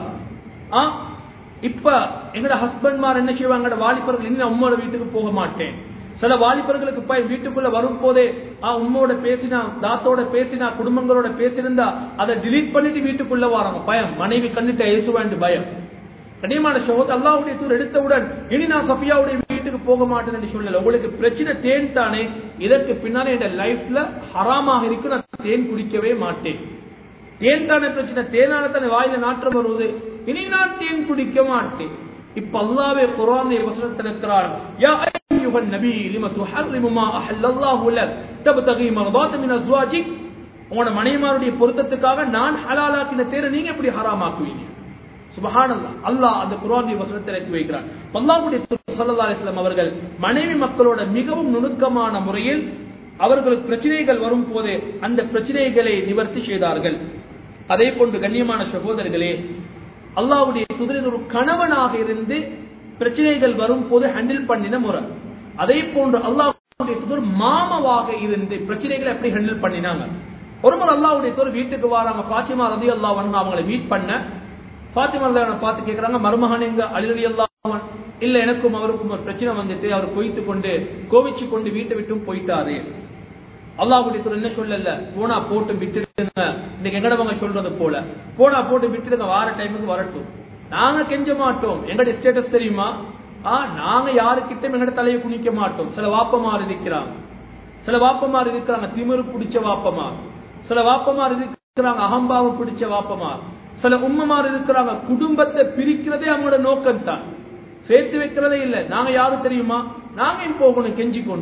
ஆ இப்ப எங்கட ஹஸ்பண்ட்மார் என்ன செய்வாங்க வாலிபர்கள் இன்னும் அம்மாவோட வீட்டுக்கு போக மாட்டேன் சில வாலிபர்களுக்கு போய் வீட்டுக்குள்ள வரும் போதே ஆ உம்மோட பேசினா தாத்தோட பேசினா குடும்பங்களோட பேசியிருந்தா அதை delete பண்ணிட்டு வீட்டுக்குள்ள வராங்க பயம் மனைவி கண்ணிட்ட ஏசுவாண்டு பயம் கண்ணியமான சகோதரர் அல்லாஹ்வுடைய தூர் எடுத்தவுடன் இனி நான் சஃபியாவுடைய வீட்டுக்கு போக மாட்டேன் என்று சொல்லல உங்களுக்கு பிரச்சனை தேன் தானே இதற்கு பின்னாலே என் லைஃப்ல ஹராமாக இருக்கு நான் தேன் குடிக்கவே மாட்டேன் தேன் தானே பிரச்சனை தேனால தானே வாயில நாற்றம் வருவது இனி நான் தேன் குடிக்க மாட்டேன் இப்ப அல்லாஹ்வே குர்ஆனை வசனத்தில் இருக்கிறார் யா அய்யுஹன் நபி லிம துஹர்ரிமு மா அஹல்லல்லாஹு லக் தப்தகி மர்தாத மின் அஸ்வாஜிக் உங்களோட மனைவிமாருடைய பொருத்தத்துக்காக நான் ஹலாலாக்கின தேரை நீங்க எப்படி ஹராமாக்குவீங்க சுபஹானல்லாஹ் அல்லாஹ் அந்த குர்ஆனுடைய வசனத்தை இறக்கி வைக்கிறார் அல்லாஹ்வுடைய தூதர் ஸல்லல்லாஹு அலைஹி வஸல்லம் அவர்கள் மனைவி மக்களோட மிகவும் நுணுக்கமான முறையில் அவர்களுக்கு பிரச்சனைகள் வரும் போதே அந்த பிரச்சனைகளை நிவர்த்தி செய்தார்கள் அதே போன்று கண்ணியமான சகோதரர்களே அல்லாஹ்வுடைய தூதரின் ஒரு கணவனாக இருந்து பிரச்சனைகள் வரும் போது ஹேண்டில் பண்ணின முறை அதே போன்று அல்லாஹ்வுடைய தூதர் மாமாவாக இருந்து பிரச்சனைகளை எப்படி ஹேண்டில் பண்ணினாங்க ஒரு முறை அல்லாஹ்வுடைய தூதர் வீட்டுக்கு வராங்க பாத்திமா ரதி அல்லாஹ் அவங்களை மீட் பண்ண பாத்திமா ரலியல்லாஹு அன்ஹா பார்த்து கேக்குறாங்க மருமகன் எங்க அலி அல்லாஹ் இல்ல எனக்கும் அவருக்கும் ஒரு பிரச்சனை வந்துட்டு அவர் கொய்த்து கொண்டு கோவிச்சு கொண்டு வீட்டை விட்டும் போயிட்டாரு அல்லாஹ்வுடைய தூதர் என்ன சொல்லல போனா போட்டு விட்டுடுங்க இன்னைக்கு எங்கடவங்க சொல்றது போல போனா போட்டு விட்டுடுங்க வார டைமுக்கு வரட்டும் நாங்க கெஞ்ச மாட்டோம் எங்கட ஸ்டேட்டஸ் தெரியுமா ஆ நாங்க யாருக்கிட்டும் எங்கட தலையை குனிக்க மாட்டோம் சில வாப்பமார் இருக்கிறாங்க சில வாப்பமார் இருக்கிறாங்க திமிரு பிடிச்ச வாப்பமார் சில வாப்பமார் இருக்கிறாங்க அகம்பாவம் பிடிச்ச வாப்பமார் சில உம்மமார் இருக்கிறாங்க குடும்பத்தை பிரிக்கிறதே அவங்களோட நோக்கம் தான் சேர்த்து வைக்கிறதே இல்ல நாங்க யாரு தெரியுமா நாங்க போகணும் கெஞ்சி கொண்டு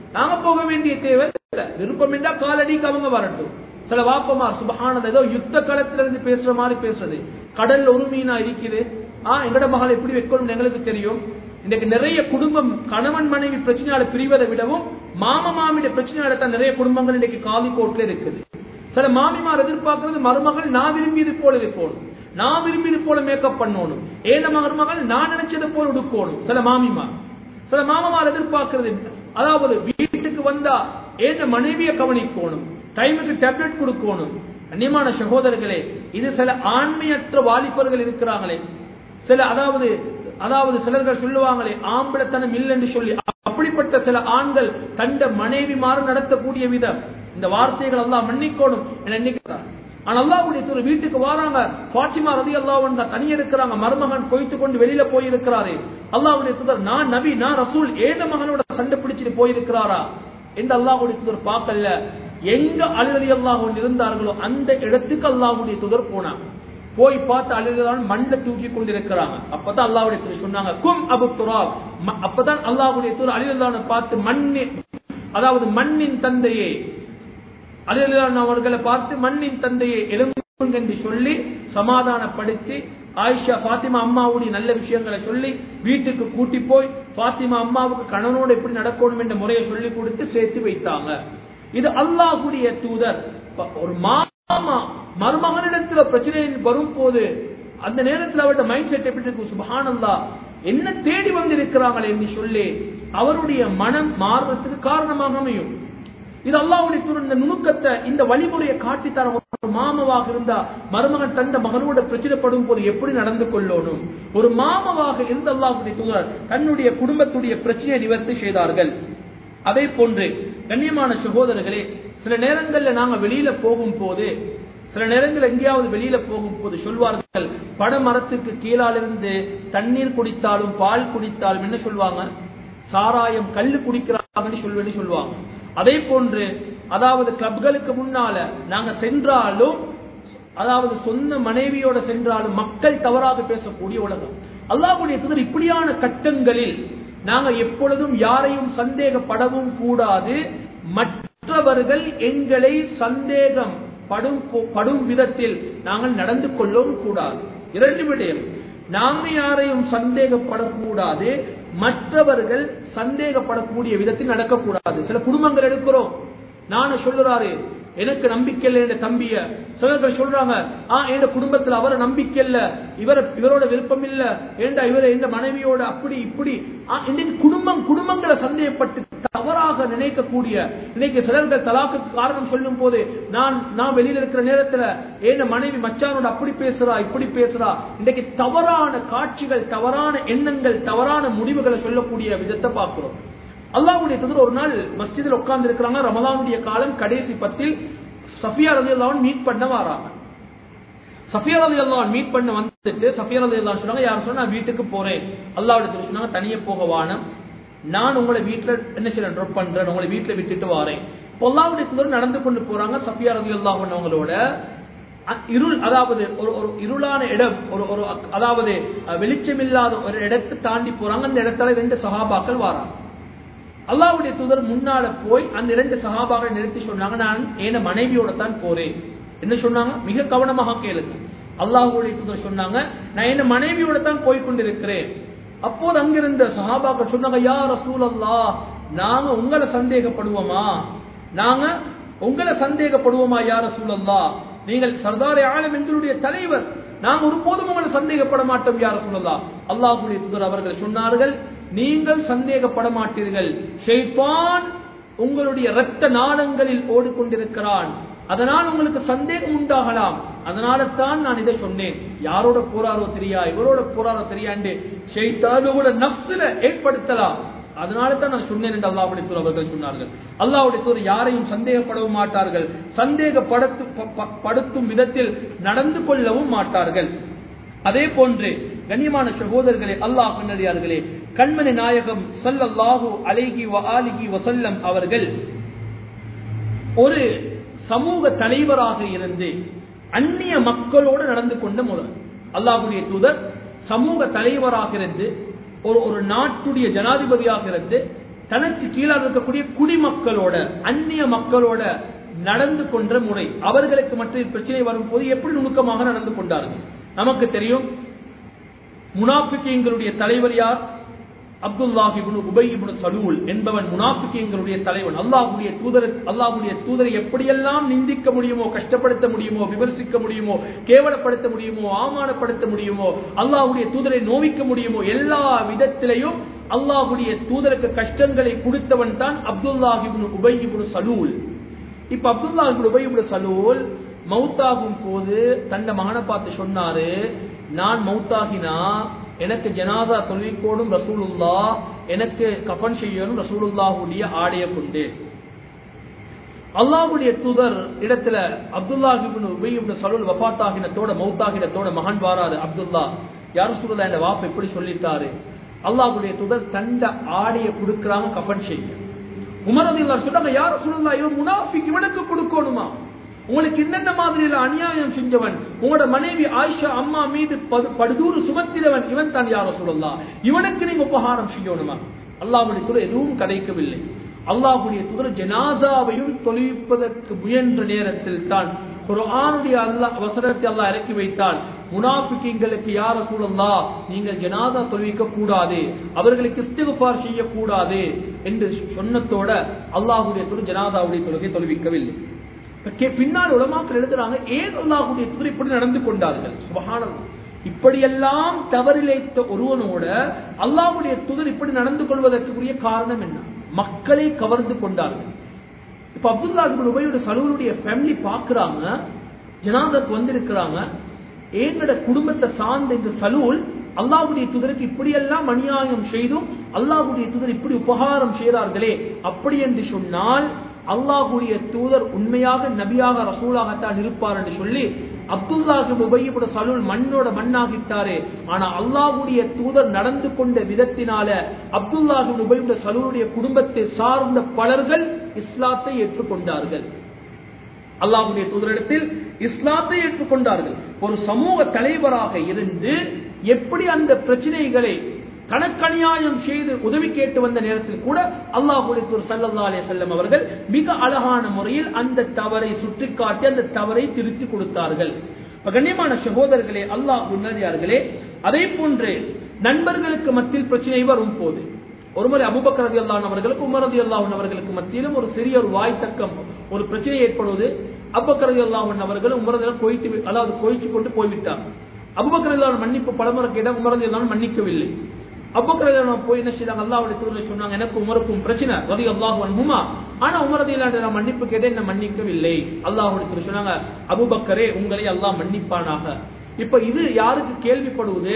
நாங்க போக வேண்டிய தேவை இல்ல விருப்பம் என்றா காலடிக்கு அவங்க வரட்டும் சில வாப்பமார் சுபஹானது ஏதோ யுத்த களத்துல இருந்து பேசுற மாதிரி பேசுறது கடல்ல ஒரு மீனா இருக்குது ஆ எங்கட மகள் எப்படி வைக்கணும்னு எங்களுக்கு தெரியும் இன்னைக்கு நிறைய குடும்பம் கணவன் மனைவி பிரச்சனையால பிரிவதை விடவும் மாம மாமியுடைய பிரச்சனையால தான் நிறைய குடும்பங்கள் இன்னைக்கு காலி கோட்ல இருக்குது சில மாமிமார் எதிர்பார்க்கிறது மருமகள் நான் விரும்பியது போல இருக்கணும் நான் விரும்பியது போல மேக்கப் பண்ணணும் ஏன மருமகள் நான் நினைச்சது போல உடுக்கணும் சில மாமிமார் சில மாமமார் எதிர்பார்க்கிறது அதாவது வீட்டுக்கு வந்தா ஏன மனைவியை கவனிக்கணும் டைமுக்கு டேப்லெட் கொடுக்கணும் கண்ணியமான சகோதரர்களே இது சில ஆண்மையற்ற வாலிபர்கள் இருக்கிறாங்களே சில அதாவது அதாவது சிலர்கள் சொல்லுவாங்களே ஆம்பளத்தனம் இல்லைன்னு சொல்லி அப்படிப்பட்ட சில ஆண்கள் கண்ட மனைவி மாறு நடத்தக்கூடிய விதம் இந்த வார்த்தைகள் எல்லாம் மன்னிக்கணும் என நினைக்கிறார் ஆனா அல்லாவுடைய திரு வீட்டுக்கு வராங்க பாத்திமா ரதி அல்லாஹ் தனி இருக்கிறாங்க மருமகன் கொய்த்து கொண்டு வெளியில போயிருக்கிறாரு அல்லாவுடைய தூதர் நான் நபி நான் ரசூல் ஏத மகனோட சண்டை பிடிச்சிட்டு போயிருக்கிறாரா என்று அல்லாஹுடைய தூதர் பார்க்கல எங்க அலுவலி அல்லாஹ் இருந்தார்களோ அந்த இடத்துக்கு அல்லாஹுடைய தூதர் போனாங்க போய் பார்த்து அழுதான் மண்ணை தூக்கி கொண்டிருக்கிறாங்க அப்பதான் அல்லாவுடைய தூதர் சொன்னாங்க கும் அபு துராப் அப்பதான் அல்லாஹுடைய தூதர் அழுதான பார்த்து மண்ணி அதாவது மண்ணின் தந்தையே அலிலான் அவர்களை பார்த்து மண்ணின் தந்தையை எலும்புங்க என்று சொல்லி சமாதானப்படுத்தி ஆயிஷா பாத்திமா அம்மாவுடைய நல்ல விஷயங்களை சொல்லி வீட்டுக்கு கூட்டி போய் பாத்திமா அம்மாவுக்கு கணவனோடு எப்படி நடக்கணும் என்ற முறையை சொல்லி கொடுத்து சேர்த்து வைத்தாங்க இது அல்லாஹுடைய தூதர் ஒரு மாமா மருமகனிடத்துல பிரச்சனை வரும் போது அந்த நேரத்தில் அவருடைய மைண்ட் செட் எப்படி இருக்கும் சுபஹானல்லா என்ன தேடி வந்திருக்கிறாங்களே என்று சொல்லி அவருடைய மனம் மாறுறதுக்கு காரணமாக அமையும் இது அல்லாவுடைய தூர் இந்த நுணுக்கத்தை இந்த வழிமுறையை காட்டி தர ஒரு மாமவாக இருந்தா மருமகன் தந்த மகனோட பிரச்சனைப்படும் போது எப்படி நடந்து கொள்ளணும் ஒரு மாமவாக இருந்த அல்லாவுடைய தூதர் தன்னுடைய குடும்பத்துடைய பிரச்சனையை நிவர்த்தி செய்தார்கள் அதே போன்று கண்ணியமான சகோதரர்களே சில நேரங்கள்ல நாங்க வெளியில போகும் போது சில நேரங்கள் எங்கேயாவது வெளியில போகும் போது சொல்வார்கள் படமரத்துக்கு கீழால் இருந்து தண்ணீர் குடித்தாலும் பால் குடித்தாலும் என்ன சொல்லுவாங்க சாராயம் கல்லு குடிக்கிறாங்கன்னு சொல்லுவேன்னு சொல்லுவாங்க அதே போன்று அதாவது கிளப்களுக்கு முன்னால நாங்க சென்றாலும் அதாவது சொந்த மனைவியோட சென்றாலும் மக்கள் தவறாக பேசக்கூடிய உலகம் அல்லாஹுடைய தூதர் இப்படியான கட்டங்களில் நாங்க எப்பொழுதும் யாரையும் சந்தேகப்படவும் கூடாது மற்றவர்கள் எங்களை சந்தேகம் படும் படும் விதத்தில் நாங்கள் நடந்து கொள்ளவும் கூடாது இரண்டு விடயம் நாங்க யாரையும் சந்தேகப்படக்கூடாது மற்றவர்கள் சந்தேகப்படக்கூடிய விதத்தில் நடக்கக்கூடாது சில குடும்பங்கள் எடுக்கிறோம் நானும் சொல்லுறாரு எனக்கு நம்பிக்கை இல்லை என்ற தம்பிய சிலர்கள் சொல்றாங்க ஆ என் குடும்பத்துல அவரை நம்பிக்கை இல்ல இவர இவரோட விருப்பம் இல்ல ஏண்டா இவர எந்த மனைவியோட அப்படி இப்படி இன்னைக்கு குடும்பம் குடும்பங்களை சந்தேகப்பட்டு தவறாக நினைக்கக்கூடிய இன்னைக்கு சிலர்கள் தலாக்கு காரணம் சொல்லும் போது நான் நான் வெளியில இருக்கிற நேரத்துல ஏன் மனைவி மச்சானோட அப்படி பேசுறா இப்படி பேசுறா இன்னைக்கு தவறான காட்சிகள் தவறான எண்ணங்கள் தவறான முடிவுகளை சொல்லக்கூடிய விதத்தை பார்க்கிறோம் அல்லாவுடைய தூதர் ஒரு நாள் மஸ்ஜிதில் உட்கார்ந்து இருக்கிறாங்க ரமலானுடைய காலம் கடைசி பத்தில் சஃபியா ரதி அல்லாவும் மீட் பண்ண வராங்க சஃபியா ரதி அல்லாவன் மீட் பண்ண வந்துட்டு சஃபியா ரதி அல்லா சொன்னாங்க யாரும் சொன்னா நான் வீட்டுக்கு போறேன் அல்லாவுடைய தூதர் சொன்னாங்க தனியே போக வானம் நான் உங்களை வீட்டுல என்ன செய்யறேன் ட்ராப் பண்றேன் உங்களை வீட்டுல விட்டுட்டு வரேன் பொல்லாவுடைய தூதர் நடந்து கொண்டு போறாங்க சஃபியா ரதி அல்லாஹன் அவங்களோட இருள் அதாவது ஒரு ஒரு இருளான இடம் ஒரு ஒரு அதாவது வெளிச்சமில்லாத ஒரு இடத்தை தாண்டி போறாங்க அந்த இடத்துல ரெண்டு சகாபாக்கள் வராங்க அல்லாவுடைய தூதர் முன்னால போய் அந்த இரண்டு சகாபாக்கள் நிறுத்தி சொன்னாங்க நான் என் மனைவியோட தான் போறேன் என்ன சொன்னாங்க மிக கவனமாக கேளுங்க அல்லாஹுடைய தூதர் சொன்னாங்க நான் என் மனைவியோட தான் போய் கொண்டிருக்கிறேன் அப்போது அங்கிருந்த சஹாபாக்கள் சொன்னாங்க யா ரசூல் அல்லா நாங்க உங்களை சந்தேகப்படுவோமா நாங்க உங்களை சந்தேகப்படுவோமா யா ரசூல் அல்லா நீங்கள் சர்தாரே ஆலம் எங்களுடைய தலைவர் நாம் ஒருபோதும் உங்களை சந்தேகப்பட மாட்டோம் யார சொல்லலாம் அல்லாஹுடைய தூதர் அவர்கள் சொன்னார்கள் நீங்கள் சந்தேகப்பட மாட்டீர்கள் ஷெய்பான் உங்களுடைய இரத்த நாளங்களில் ஓடிக்கொண்டிருக்கிறான் அதனால் உங்களுக்கு சந்தேகம் உண்டாகலாம் அதனால தான் நான் இதை சொன்னேன் யாரோட போறாரோ தெரியா இவரோட போறாரோ தெரியாண்டு ஷெய்தானோட நப்சில ஏற்படுத்தலாம் அதனால தான் நான் சொன்னேன் என்று அல்லாவுடைய தூர் அவர்கள் சொன்னார்கள் அல்லாவுடைய தூர் யாரையும் சந்தேகப்படவும் மாட்டார்கள் சந்தேகப்படுத்து படுத்தும் விதத்தில் நடந்து கொள்ளவும் மாட்டார்கள் அதே போன்று கண்ணியமான சகோதரர்களே அல்லாஹ் பின்னடியார்களே கண்மணி நாயகம் சல்லல்லாஹு அலைகி வ ஆலிகி வசல்லம் அவர்கள் ஒரு சமூக தலைவராக இருந்து அந்நிய மக்களோடு நடந்து கொண்ட முதல் அல்லாஹுடைய தூதர் சமூக தலைவராக இருந்து ஒரு ஒரு நாட்டுடைய ஜனாதிபதியாக இருந்து தனக்கு கீழாக இருக்கக்கூடிய குடிமக்களோட அந்நிய மக்களோட நடந்து கொன்ற முறை அவர்களுக்கு மற்ற பிரச்சனை வரும்போது எப்படி நுணுக்கமாக நடந்து கொண்டார்கள் நமக்கு தெரியும் முனாஃபிக்கீங்களுடைய தலைவர் யார் அப்துல்லாஹிபுன் உபையிபுன் சலூல் என்பவன் முனாஃபிக்கீங்களுடைய தலைவன் அல்லாஹுடைய தூதர் அல்லாஹுடைய தூதரை எப்படியெல்லாம் நிந்திக்க முடியுமோ கஷ்டப்படுத்த முடியுமோ விமர்சிக்க முடியுமோ கேவலப்படுத்த முடியுமோ அவமானப்படுத்த முடியுமோ அல்லாஹுடைய தூதரை நோவிக்க முடியுமோ எல்லா விதத்திலையும் அல்லாஹுடைய தூதருக்கு கஷ்டங்களை கொடுத்தவன் தான் அப்துல்லாஹிபுன் உபையிபுன் சலூல் இப்ப அப்துல்லாஹிபுன் உபையிபுன் சலூல் மௌத்தாகும் போது தன்னை மகனை பார்த்து சொன்னாரு நான் மௌத்தாகினா எனக்கு ஜனாதா தொல்விக்கோடும் ரசூலுல்லா எனக்கு கஃபன் செய்யணும் ரசூலுல்லாஹுடைய ஆடைய கொண்டு அல்லாஹ்வுடைய தூதர் இடத்துல அப்துல்லாஹிபின் உபையிபின் சலுல் வஃபாத்தாகினத்தோட மௌத்தாகினத்தோட மகன் வாராரு அப்துல்லா யாரும் சொல்லுதா இந்த வாப்ப எப்படி சொல்லிட்டாரு அல்லாஹ்வுடைய தூதர் தண்ட ஆடைய கொடுக்கறாங்க கஃபன் செய்ய உமரது சொன்னாங்க யாரும் சொல்லலா இவன் முனாஃபிக் இவனுக்கு கொடுக்கணுமா உங்களுக்கு என்னென்ன மாதிரியில அநியாயம் செஞ்சவன் உங்களோட மனைவி ஆயிஷா அம்மா மீது படு- படுதூறு சுமத்தினவன் இவன் தான் யார சொல்லலாம் இவனுக்கு நீங்க உபகாரம் செய்யணுமா அல்லாஹ்வுடைய தூதர் எதுவும் கதைக்கவில்லை அல்லாஹ்வுடைய தூதர் ஜனாசாவையும் தொழிப்பதற்கு முயன்ற நேரத்தில் தான் குர்ஆனுடைய அல்லாஹ் வசனத்தை அல்லாஹ் இறக்கி வைத்தால் முனாஃபிக்கீங்களுக்கு யார சூழல்லா நீங்கள் ஜனாதா தொழுவிக்க கூடாது அவர்களுக்கு இஸ்திகுபார் செய்யக்கூடாது என்று சொன்னத்தோட அல்லாஹ்வுடைய தூதர் ஜனாதாவுடைய தொழுகை தொழுவிக்கவில்லை இப்ப கே- பின்னால் உலமாக்கள் எழுதுறாங்க ஏன் அல்லாஹுடைய தூதர் இப்படி நடந்து கொண்டார்கள் சுபஹானல்லாஹ் இப்படியெல்லாம் தவறிழைத்த ஒருவனோட அல்லாஹ்வுடைய தூதர் இப்படி நடந்து கொள்வதற்குரிய காரணம் என்ன மக்களை கவர்ந்து கொண்டார்கள் இப்ப அப்துல்லா இப்னு உபையோட சலூருடைய ஃபேமிலி பாக்குறாங்க ஜனாதத் வந்திருக்கிறாங்க எங்கட குடும்பத்தை சார்ந்த இந்த சலூல் அல்லாஹ்வுடைய தூதருக்கு இப்படியெல்லாம் அநியாயம் செய்தும் அல்லாஹ்வுடைய தூதர் இப்படி உபகாரம் செய்கிறார்களே அப்படி என்று சொன்னால் அல்லாஹ்வுடைய தூதர் உண்மையாக நபியாக ரசூலாகத்தான் இருப்பார் என்று சொல்லி அப்துல்லாஹி உபையப்பட சலூல் மண்ணோட மண்ணாகிட்டாரே ஆனா அல்லாஹ்வுடைய தூதர் நடந்து கொண்ட விதத்தினால அப்துல்லாஹி உபையப்பட சலூலுடைய குடும்பத்தை சார்ந்த பலர்கள் இஸ்லாத்தை ஏற்றுக்கொண்டார்கள் அல்லாஹ்வுடைய தூதரிடத்தில் இஸ்லாத்தை ஏற்றுக்கொண்டார்கள் ஒரு சமூக தலைவராக இருந்து எப்படி அந்த பிரச்சனைகளை கணக்கணியாயம் செய்து உதவி கேட்டு வந்த நேரத்தில் கூட அல்லாஹுடைய தூதர் ஸல்லல்லாஹு அலைஹி வஸல்லம் அவர்கள் மிக அழகான முறையில் அந்த தவறை சுட்டிக்காட்டி அந்த தவறை திருத்தி கொடுத்தார்கள் இப்ப கண்ணியமான சகோதரர்களே அல்லாஹ் உன்னடியார்களே அதே போன்று நண்பர்களுக்கு மத்தியில் பிரச்சனை வரும் போது ஒருமுறை அபுபக்கர் ரதி அல்லாஹ் அவர்களுக்கு உமர் ரதி அல்லாஹ் அவர்களுக்கு மத்தியிலும் ஒரு சிறிய ஒரு வாய் தக்கம் ஒரு பிரச்சனை ஏற்படுவது அபுபக்கர் ரதி அல்லாஹ் அவர்கள் உமரது கோய்த்து வி- அதாவது கோயிச்சு கொண்டு போய்விட்டார் அபுபக்கர் ரதி அல்லாஹ் மன்னிப்பு பலமுறை கேட்ட உமர் ரதி அல்லாஹ் மன்னிக்கவில்லை அபுபக்கர் ரதி அல்லாஹ் போய் என்ன செய்தாங்க அல்லாஹ்வுடைய தூதர் சொன்னாங்க எனக்கு உமருக்கும் பிரச்சனை ரதி அல்லாஹ் அன்ஹுமா ஆனா உமர் ரதி அல்லாஹ் நான் மன்னிப்பு கேட்டேன் என்ன மன்னிக்கவில்லை அல்லாஹ்வுடைய தூதர் சொன்னாங்க அபுபக்கரே உங்களை அல்லாஹ் மன்னிப்பானாக இப்ப இது யாருக்கு கேள்விப்படுவது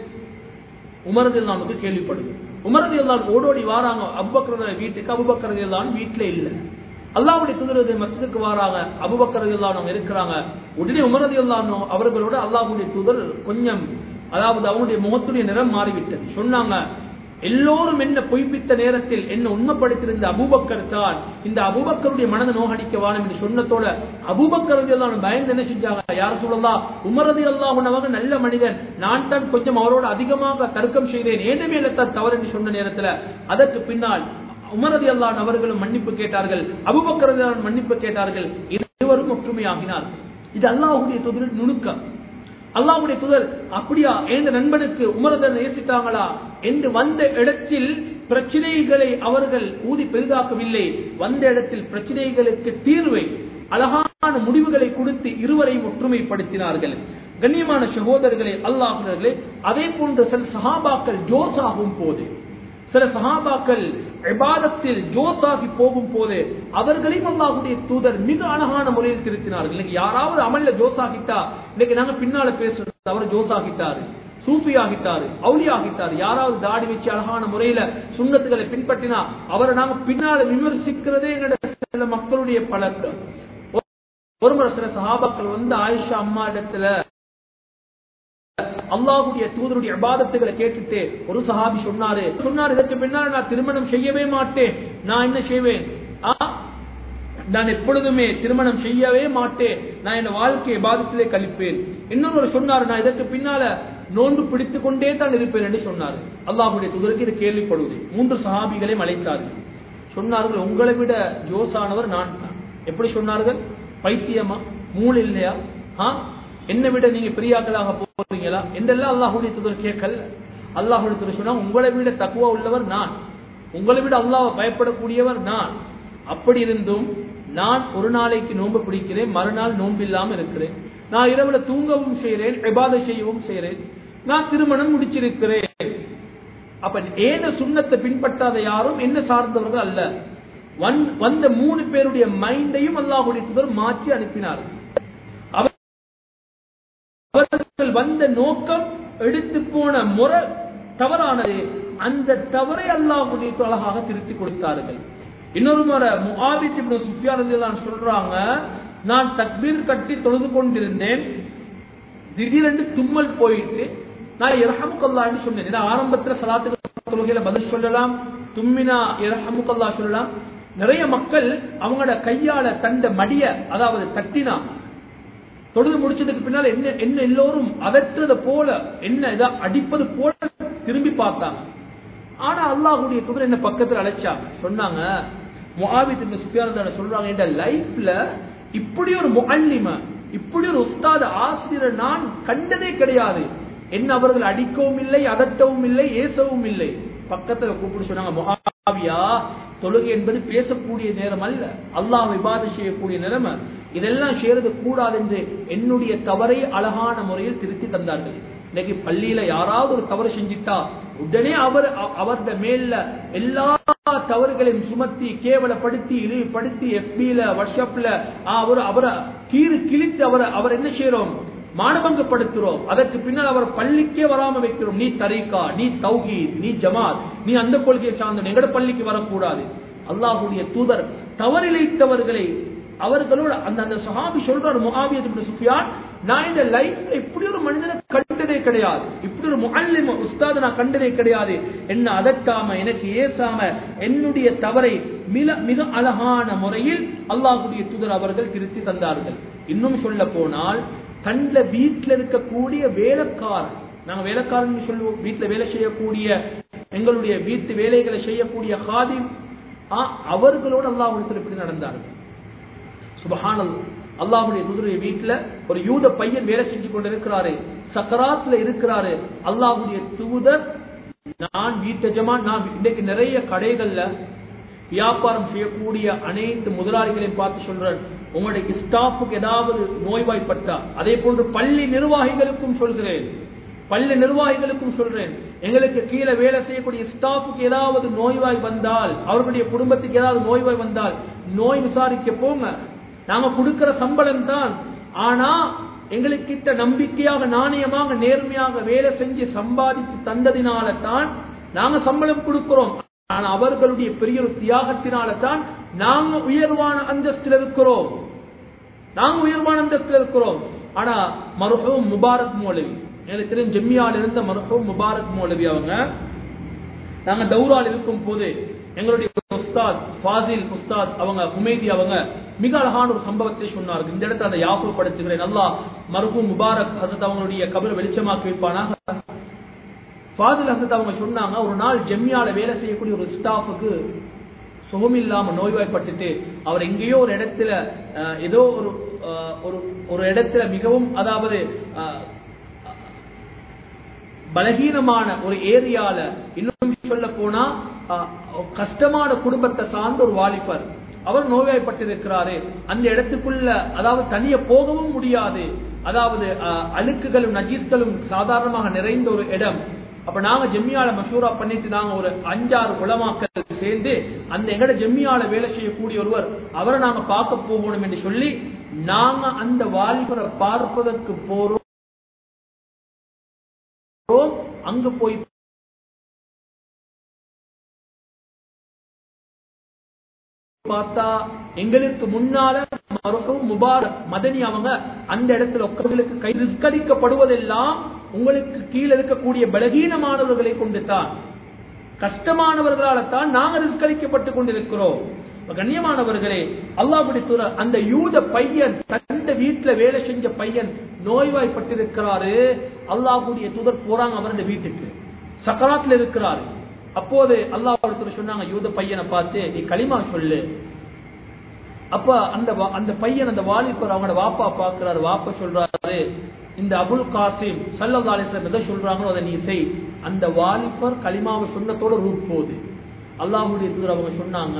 உமரது இல்லாமுக்கு கேள்விப்படுது உமரது இல்லாம் ஓடோடி வாராங்க அபுபக்கரது வீட்டுக்கு அபுபக்கரது இல்லாம் வீட்டுல இல்ல அல்லாவுடைய தூதரது மஸ்ஜிதுக்கு வாராங்க அபுபக்கரது இல்லாம் இருக்கிறாங்க உடனே உமரது இல்லாம் அவர்களோட அல்லாஹ்வுடைய தூதர் கொஞ்சம் அதாவது அவனுடைய முகத்துடைய நிறம் மாறிவிட்டது சொன்னாங்க எல்லோரும் என்ன பொய்ப்பித்த நேரத்தில் என்ன உண்மைப்படுத்தியிருந்த அபூபக்கர் தான் இந்த அபூபக்கருடைய மனதை நோகடிக்க வாழும் என்று சொன்னதோட அபூபக்கர் எல்லாம் பயந்து என்ன செஞ்சாங்க யார் சொல்லலாம் உமரது அல்லாஹ் நல்ல மனிதன் நான் தான் கொஞ்சம் அவரோட அதிகமாக தர்க்கம் செய்தேன் ஏன் மேல தான் தவறு என்று சொன்ன நேரத்தில் அதற்கு பின்னால் உமரது அல்லான் அவர்களும் மன்னிப்பு கேட்டார்கள் அபுபக்கரது மன்னிப்பு கேட்டார்கள் இருவரும் ஒற்றுமையாகினார் இது அல்லாஹுடைய தூதரின் நுணுக்கம் அல்லாஹ்வுடைய தூதர் அப்படியா எந்த நண்பனுக்கு உமரதை நேசித்தாங்களா என்று வந்த இடத்தில் பிரச்சனைகளை அவர்கள் ஊதி பெரிதாக்கவில்லை வந்த இடத்தில் பிரச்சனைகளுக்கு தீர்வை அழகான முடிவுகளை கொடுத்து இருவரையும் ஒற்றுமைப்படுத்தினார்கள் கண்ணியமான சகோதரர்களே அல்லாஹர்களே அதே போன்ற சில சஹாபாக்கள் ஜோஸாகும் போது சில சஹாபாக்கள் இபாதத்தில் ஜோஸாகி போகும் போது அவர்களையும் அல்லாஹுடைய தூதர் மிக அழகான முறையில் திருத்தினார்கள் இன்னைக்கு யாராவது அமல்ல ஜோஸாகிட்டா இன்னைக்கு நாங்க பின்னால பேசுறது அவர் ஜோஸாகிட்டாரு சூஃபி ஆகிட்டாரு அவுலி ஆகிட்டாரு யாராவது தாடி வச்சு அழகான முறையில சுண்ணத்துகளை பின்பற்றினா அவரை நாங்க பின்னால விமர்சிக்கிறதே எங்களோட சில மக்களுடைய பழக்கம் ஒருமுறை சில சஹாபாக்கள் வந்து ஆயிஷா அம்மா இடத்துல அல்லாஹுடைய தூதருடைய அபாதத்துகளை கேட்டுட்டு ஒரு சஹாபி சொன்னாரு சொன்னார் இதற்கு பின்னால் நான் திருமணம் செய்யவே மாட்டேன் நான் என்ன செய்வேன் ஆ? நான் எப்பொழுதுமே திருமணம் செய்யவே மாட்டேன் நான் என் வாழ்க்கையை பாதத்திலே கழிப்பேன் இன்னொரு சொன்னார் நான் இதற்கு பின்னால நோன்பு பிடித்துக் கொண்டே தான் இருப்பேன் என்று சொன்னார் அல்லாஹுடைய தூதருக்கு இது கேள்விப்படுவது மூன்று சஹாபிகளையும் அழைத்தார்கள் சொன்னார்கள் உங்களை விட ஜோசானவர் நான் தான் எப்படி சொன்னார்கள் பைத்தியமா மூள் இல்லையா ஆ என்னை விட நீங்க பெரியாக்களாக போறீங்களா என்றெல்லாம் அல்லாஹுடைய தூதர் கேட்கல அல்லாஹுடைய தூதர் சொன்னா உங்களை விட தக்குவா உள்ளவர் நான் உங்களை விட அல்லாஹ் பயப்படக்கூடியவர் நான் அப்படி இருந்தும் நான் ஒரு நாளைக்கு நோன்பு பிடிக்கிறேன் மறுநாள் நோன்பு இல்லாம இருக்கிறேன் நான் இரவுல தூங்கவும் செய்கிறேன் இபாதை செய்யவும் செய்கிறேன் நான் திருமணம் முடிச்சிருக்கிறேன் அப்ப ஏன சுண்ணத்தை பின்பற்றாத யாரும் என்ன சார்ந்தவர்கள் அல்ல வந்- வந்த மூணு பேருடைய மைண்டையும் அல்லாஹுடைய தூதர் மாற்றி அனுப்பினார்கள் அவர்கள் வந்த நோக்கம் எடுத்து போன முறை தவறானது அந்த தவறை அல்லாஹுடைய அழகாக திருத்தி கொடுத்தார்கள் இன்னொரு முறை முஆவித் இப்னு சுஃபியான் ரலியல்லாஹு அன்ஹு சொல்றாங்க நான் தக்பீர் கட்டி தொழுது கொண்டிருந்தேன் திடீரென்று தும்மல் போயிட்டு நான் இரஹமுக்கல்லான்னு சொன்னேன் ஏன்னா ஆரம்பத்துல சலாத்துக்கு தொழுகையில பதில் சொல்லலாம் தும்மினா இரஹமுக்கல்லா சொல்லலாம் நிறைய மக்கள் அவங்களோட கையால தண்ட மடிய அதாவது தட்டினா தொழுது முடிச்சதுக்கு பின்னால என்ன என்ன எல்லோரும் அதற்றத போல என்ன இதா அடிப்பது போல திரும்பி பார்த்தாங்க ஆனா அல்லாஹ்வுடைய குதிரை என்ன பக்கத்துல அழைச்சாங்க சொன்னாங்க முஆவித் இப்னு சுஃபியான் சொல்றாங்க இந்த லைஃப்ல இப்படி ஒரு முஅல்லிம இப்படி ஒரு உஸ்தாத ஆசிரியர் நான் கண்டதே கிடையாது என்ன அவர்கள் அடிக்கவும் இல்லை அதட்டவும் இல்லை ஏசவும் இல்லை பக்கத்துல கூப்பிட்டு சொன்னாங்க முஹாவியா தொழுகை என்பது பேசக்கூடிய நேரம் அல்ல அல்லாஹ் விவாதம் செய்யக்கூடிய நிலைமை இதெல்லாம் செய்யறது கூடாது என்று என்னுடைய தவறை அழகான முறையில் திருத்தி தந்தார்கள் இன்னைக்கு பள்ளியில யாராவது ஒரு தவறு செஞ்சிட்டா உடனே அவர் அ- அவருடைய மேல எல்லா தவறுகளையும் சுமத்தி கேவலப்படுத்தி இழிவுபடுத்தி எஃபில வாட்ஸ்அப்ல அவர் அவரை கீறு கிழித்து அவரை அவர் என்ன செய்யறோம் மானபங்கப்படுத்துறோம் அதற்கு பின்னால் அவர் பள்ளிக்கே வராம வைக்கிறோம் நீ தரீகா நீ தௌஹீத் நீ ஜமாத் நீ அந்த கொள்கையை சார்ந்த எங்கட பள்ளிக்கு வரக்கூடாது அல்லாஹ்வுடைய தூதர் தவறிழைத்தவர்களை அவர்களோட அந்த அந்த சஹாபி சொல்றாரு முஆவியத் இப்னு சுஃபியான் நான் இந்த லைஃப்ல இப்படி ஒரு மனிதனை கண்டதே கிடையாது இப்படி ஒரு முஅல்லிம உஸ்தாத நான் கண்டதே கிடையாது என்ன அதட்டாம எனக்கு ஏசாம என்னுடைய தவறை மிக மிக அழகான முறையில் அல்லாஹ்வுடைய தூதர் அவர்கள் திருத்தி தந்தார்கள் இன்னும் சொல்ல போனால் தன்ல வீட்டில் இருக்கக்கூடிய வேலைக்காரன் நாங்க வேலைக்காரன் சொல்லுவோம் வீட்டுல வேலை செய்யக்கூடிய எங்களுடைய வீட்டு வேலைகளை செய்யக்கூடிய ஹாதிம் ஆ, அவர்களோடு அல்லாஹ் இப்படி நடந்தார்கள் சுபஹானல் அல்லாஹ்வுடைய தூதருடைய வீட்டுல ஒரு யூத பையன் வேலை செஞ்சு கொண்டு இருக்கிறாரு சக்கராத்துல இருக்கிறாரு அல்லாஹ்வுடைய தூதர் நான் வீட்டஜமான் நான் இன்னைக்கு நிறைய கடைகள்ல வியாபாரம் செய்யக்கூடிய அனைத்து முதலாளிகளையும் பார்த்து சொல்றேன் உங்களுடைய ஸ்டாஃபுக்கு ஏதாவது நோய்வாய்ப்பட்டா அதே போன்று பள்ளி நிர்வாகிகளுக்கும் சொல்கிறேன் பள்ளி நிர்வாகிகளுக்கும் சொல்றேன் எங்களுக்கு கீழே வேலை செய்யக்கூடிய ஸ்டாஃபுக்கு ஏதாவது நோய்வாய் வந்தால் அவர்களுடைய குடும்பத்துக்கு ஏதாவது நோய்வாய் வந்தால் நோய் விசாரிக்க போங்க நாங்க கொடுக்கிற சம்பளம் தான் ஆனா எங்களுக்கு கிட்ட நம்பிக்கையாக நாணயமாக நேர்மையாக வேலை செஞ்சு சம்பாதித்து தந்ததினால தான் நாங்க சம்பளம் கொடுக்கிறோம் ஆனா அவர்களுடைய பெரிய ஒரு தியாகத்தினால தான் நாங்க உயர்வான அந்தஸ்தில் இருக்கிறோம் நாங்க உயர்வான அந்தஸ்தில் இருக்கிறோம் ஆனா மருஹூம் முபாரக் மௌலவி எனக்கு தெரியும் ஜெம்மியால இருந்த மருஹூம் முபாரக் மௌலவி அவங்க நாங்க தௌரால் இருக்கும் போது எங்களுடைய உஸ்தாத் ஃபாசில் உஸ்தாத் அவங்க ஹுமைதி அவங்க மிக அழகான ஒரு சம்பவத்தை சொன்னார்கள் இந்த இடத்துல அதை யாபகப்படுத்துகிறேன் நல்லா மருகும் முபாரக் ஹசத் அவங்களுடைய கபரை வெளிச்சமாக்கி வைப்பானாக ஃபாசில் ஹசத் அவங்க சொன்னாங்க ஒரு நாள் ஜெம்மியால வேலை செய்யக்கூடிய ஒரு ஸ்டாஃபுக்கு சுகமில்லாம நோய்வாய்ப்பட்டுட்டு அவர் எங்கேயோ ஒரு இடத்துல அஹ், ஏதோ ஒரு அஹ், ஒரு ஒரு இடத்துல மிகவும் அதாவது அஹ், பலகீனமான ஒரு ஏரியால இன்னும் சொல்ல போனா அஹ், கஷ்டமான குடும்பத்தை சார்ந்த ஒரு வாலிபர் அவர் நோய்வாய்ப்பட்டிருக்கிறாரு அந்த இடத்துக்குள்ள அதாவது தனிய போகவும் முடியாது அதாவது அஹ், அழுக்குகளும் நஜீஸ்களும் சாதாரணமாக நிறைந்த ஒரு இடம் அப்ப நாங்க ஜெம்மியால மஷூரா பண்ணிட்டு நாங்க ஒரு அஞ்சாறு உலமாக்கள் சேர்ந்து அந்த எங்கட ஜெம்மியால வேலை செய்யக்கூடிய ஒருவர் அவரை நாங்க பார்க்க போகணும் என்று சொல்லி நாங்க அந்த வாலிபரை பார்ப்பதற்கு போறோம் அங்கு போய் பார்த்தா எங்களுக்கு முன்னால மருகும் முபாரக் மதனி அவங்க அந்த இடத்துல உட்கார்ந்தவர்களுக்கு கை ரிஸ்க் அளிக்கப்படுவதெல்லாம் உங்களுக்கு கீழே இருக்கக்கூடிய பலகீனமானவர்களை கொண்டு தான் கஷ்டமானவர்களால தான் நாங்க ரிஸ்க் அளிக்கப்பட்டுக் கொண்டிருக்கிறோம் இப்ப கண்ணியமானவர்களே அல்லாஹ்வுடைய தூதர் அந்த யூத பையன் தந்த வீட்டுல வேலை செஞ்ச பையன் நோய்வாய்ப்பட்டிருக்கிறாரு அல்லாஹ்வுடைய தூதர் போறாங்க அவருடைய வீட்டுக்கு சக்கராத்துல இருக்கிறாரு அப்போது அல்லாஹ் சொன்னாங்க யூத பையனை பார்த்து நீ களிமா சொல்லு அப்ப அந்த வா- அந்த பையன் அந்த வாலிபர் அவங்களோட வாப்பா பாக்குறாரு வாப்பா சொல்றாரு இந்த அபுல் காசிம் சல்லல்லாஹு அலைஹி வஸல்லம் எதை சொல்றாங்களோ அதை நீ செய் அந்த வாலிபர் களிமாவை சொன்னத்தோட ரூட் போகுது அல்லாஹ்வுடைய தூதர் அவங்க சொன்னாங்க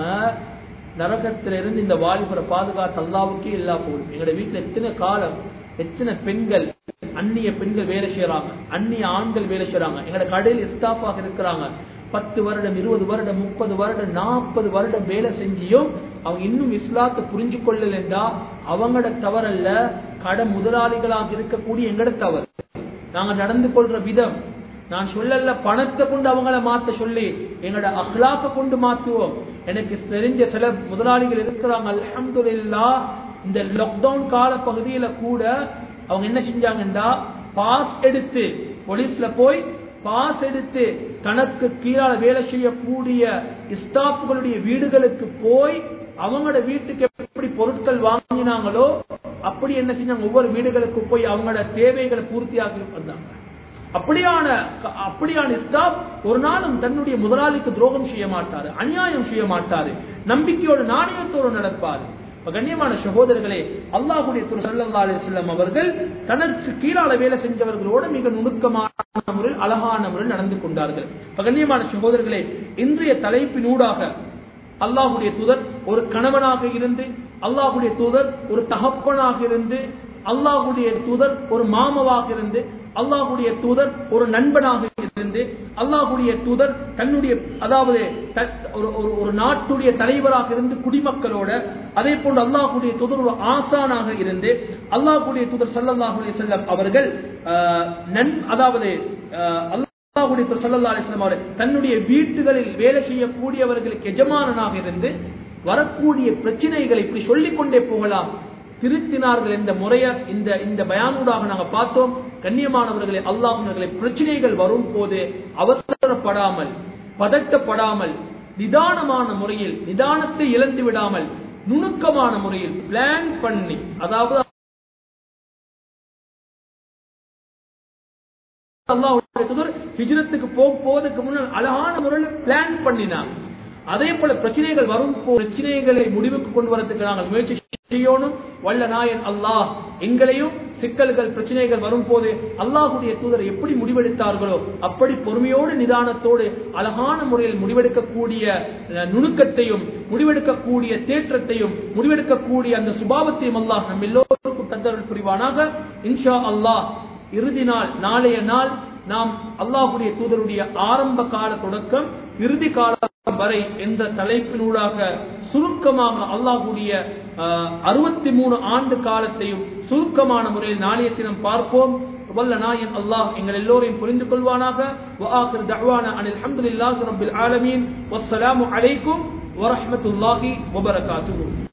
நரகத்தில இருந்து இந்த வாலிபரை பாதுகாத்து அல்லாவுக்கே இல்லா போகுது எங்களோட வீட்டுல எத்தனை காலம் எத்தனை பெண்கள் அந்நிய பெண்கள் வேலை செய்யறாங்க அந்நிய ஆண்கள் வேலை செய்யறாங்க எங்களோட கடையில் ஸ்டாஃபாக இருக்கிறாங்க பத்து வருடம் இருபது வருடம் முப்பது வருடம் நாற்பது வருடம் வேலை செஞ்சியும் அவங்க இன்னும் இஸ்லாத்தை புரிஞ்சு கொள்ளலண்டா அவங்களோட தவறல்ல கடை முதலாளிகளாக இருக்கக்கூடிய எங்கட தவறு நாங்க நடந்து கொள்ற விதம் நான் சொல்லல பணத்தை கொண்டு அவங்கள மாத்த சொல்லி எங்களோட அஹ்லாக்க கொண்டு மாத்துவோம் எனக்கு தெரிஞ்ச சில முதலாளிகள் இருக்கிறாங்க அல்ஹம்துலில்லாஹ் இந்த லாக்டவுன் கால பகுதியில கூட அவங்க என்ன செஞ்சாங்கன்னா பாஸ் எடுத்து போலீஸ்ல போய் பாஸ் எடுத்து தனக்கு கீழால வேலை செய்யக்கூடிய ஸ்டாஃப்களுடைய வீடுகளுக்கு போய் அவங்களோட வீட்டுக்கு எப்படி பொருட்கள் வாங்கினாங்களோ அப்படி என்ன செஞ்சாங்க ஒவ்வொரு வீடுகளுக்கு போய் அவங்களோட தேவைகளை பூர்த்தியாக்கி வந்தாங்க அப்படியான அப்படியான ஸ்டாஃப் ஒரு நாளும் தன்னுடைய முதலாளிக்கு துரோகம் செய்ய மாட்டாரு அநியாயம் செய்ய மாட்டாரு நம்பிக்கையோடு நாணயத்தோடு நடப்பாரு இப்ப கண்ணியமான சகோதரர்களே அல்லாஹுடைய திரு ஸல்லல்லாஹு அலைஹி வஸல்லம் அவர்கள் தனக்கு கீழால வேலை செஞ்சவர்களோடு மிக நுணுக்கமான முறையில் அழகான முறையில் நடந்து கொண்டார்கள் இப்ப கண்ணியமான சகோதரர்களே இன்றைய தலைப்பினூடாக அல்லாஹுடைய தூதர் ஒரு கணவனாக இருந்து அல்லாஹுடைய தூதர் ஒரு தகப்பனாக இருந்து அல்லாஹுடைய தூதர் ஒரு மாமவாக இருந்து அல்லாஹுடைய தூதர் ஒரு நண்பனாக இருந்து அல்லாஹுடைய தூதர் தன்னுடைய அதாவது த- ஒரு ஒரு- ஒரு நாட்டுடைய தலைவராக இருந்து குடிமக்களோட அதே போன்று அல்லாஹுடைய தூதர் ஒரு ஆசானாக இருந்து அல்லாஹுடைய தூதர் ஸல்லல்லாஹு அலைஹி வஸல்லம் அவர்கள் ஆஹ், நன் அதாவது ஆஹ், அல்லாஹ்வுடைய தூதர் ஸல்லல்லாஹு அலைஹி வஸல்லம் அவர்கள் தன்னுடைய வீட்டுகளில் வேலை செய்யக்கூடியவர்களுக்கு எஜமானனாக இருந்து வரக்கூடிய பிரச்சனைகளை இப்படி சொல்லிக் கொண்டே போகலாம் திருத்தினார்கள் இந்த முறைய இந்த இந்த பயானூடாக நாங்க பார்த்தோம் கண்ணியமானவர்களே அல்லாஹ்வர்களை பிரச்சனைகள் வரும் போது அவசரப்படாமல் பதட்டப்படாமல் நிதானமான முறையில் நிதானத்தை இழந்து விடாமல் நுணுக்கமான முறையில் பிளான் பண்ணி அதாவது அல்லாஹ்வுடைய தூதர் ஹிஜ்ரத்துக்கு போக போவதற்கு முன்னால் அழகான முறையில் பிளான் பண்ணினாங்க அதே போல பிரச்சனைகள் வரும் போ- பிரச்சனைகளை முடிவுக்கு கொண்டு வரதுக்கு நாங்கள் முயற்சி செய்யணும் வல்ல நாயன் அல்லாஹ் எங்களையும் சிக்கல்கள் பிரச்சனைகள் வரும் போது அல்லாஹுடைய தூதர் எப்படி முடிவெடுத்தார்களோ அப்படி பொறுமையோடு நிதானத்தோடு அழகான முறையில் முடிவெடுக்கக்கூடிய அஹ், நுணுக்கத்தையும் முடிவெடுக்கக்கூடிய தேற்றத்தையும் முடிவெடுக்கக்கூடிய அந்த சுபாவத்தையும் அல்லாஹ் நம் எல்லோருக்கும் தந்தரல் புரிவானாக இன்ஷா அல்லாஹ் இறுதி நாள் நாளைய நாள் நாம் அல்லாஹுடைய தூதருடைய ஆரம்ப கால தொடக்கம் இறுதி காலம் வரை என்ற தலைப்பினூடாக சுருக்கமாக அல்லாஹுடைய அறுபத்தி மூணு ஆண்டு காலத்தையும் சுருக்கமான முறையில் நாளைய தினம் பார்ப்போம் வல்ல நாயன் அல்லாஹ் எங்கள் எல்லோரையும் புரிந்து கொள்வானாக وآخر دعوانا أن الحمد لله رب العالمين والسلام عليكم ورحمة الله وبركاته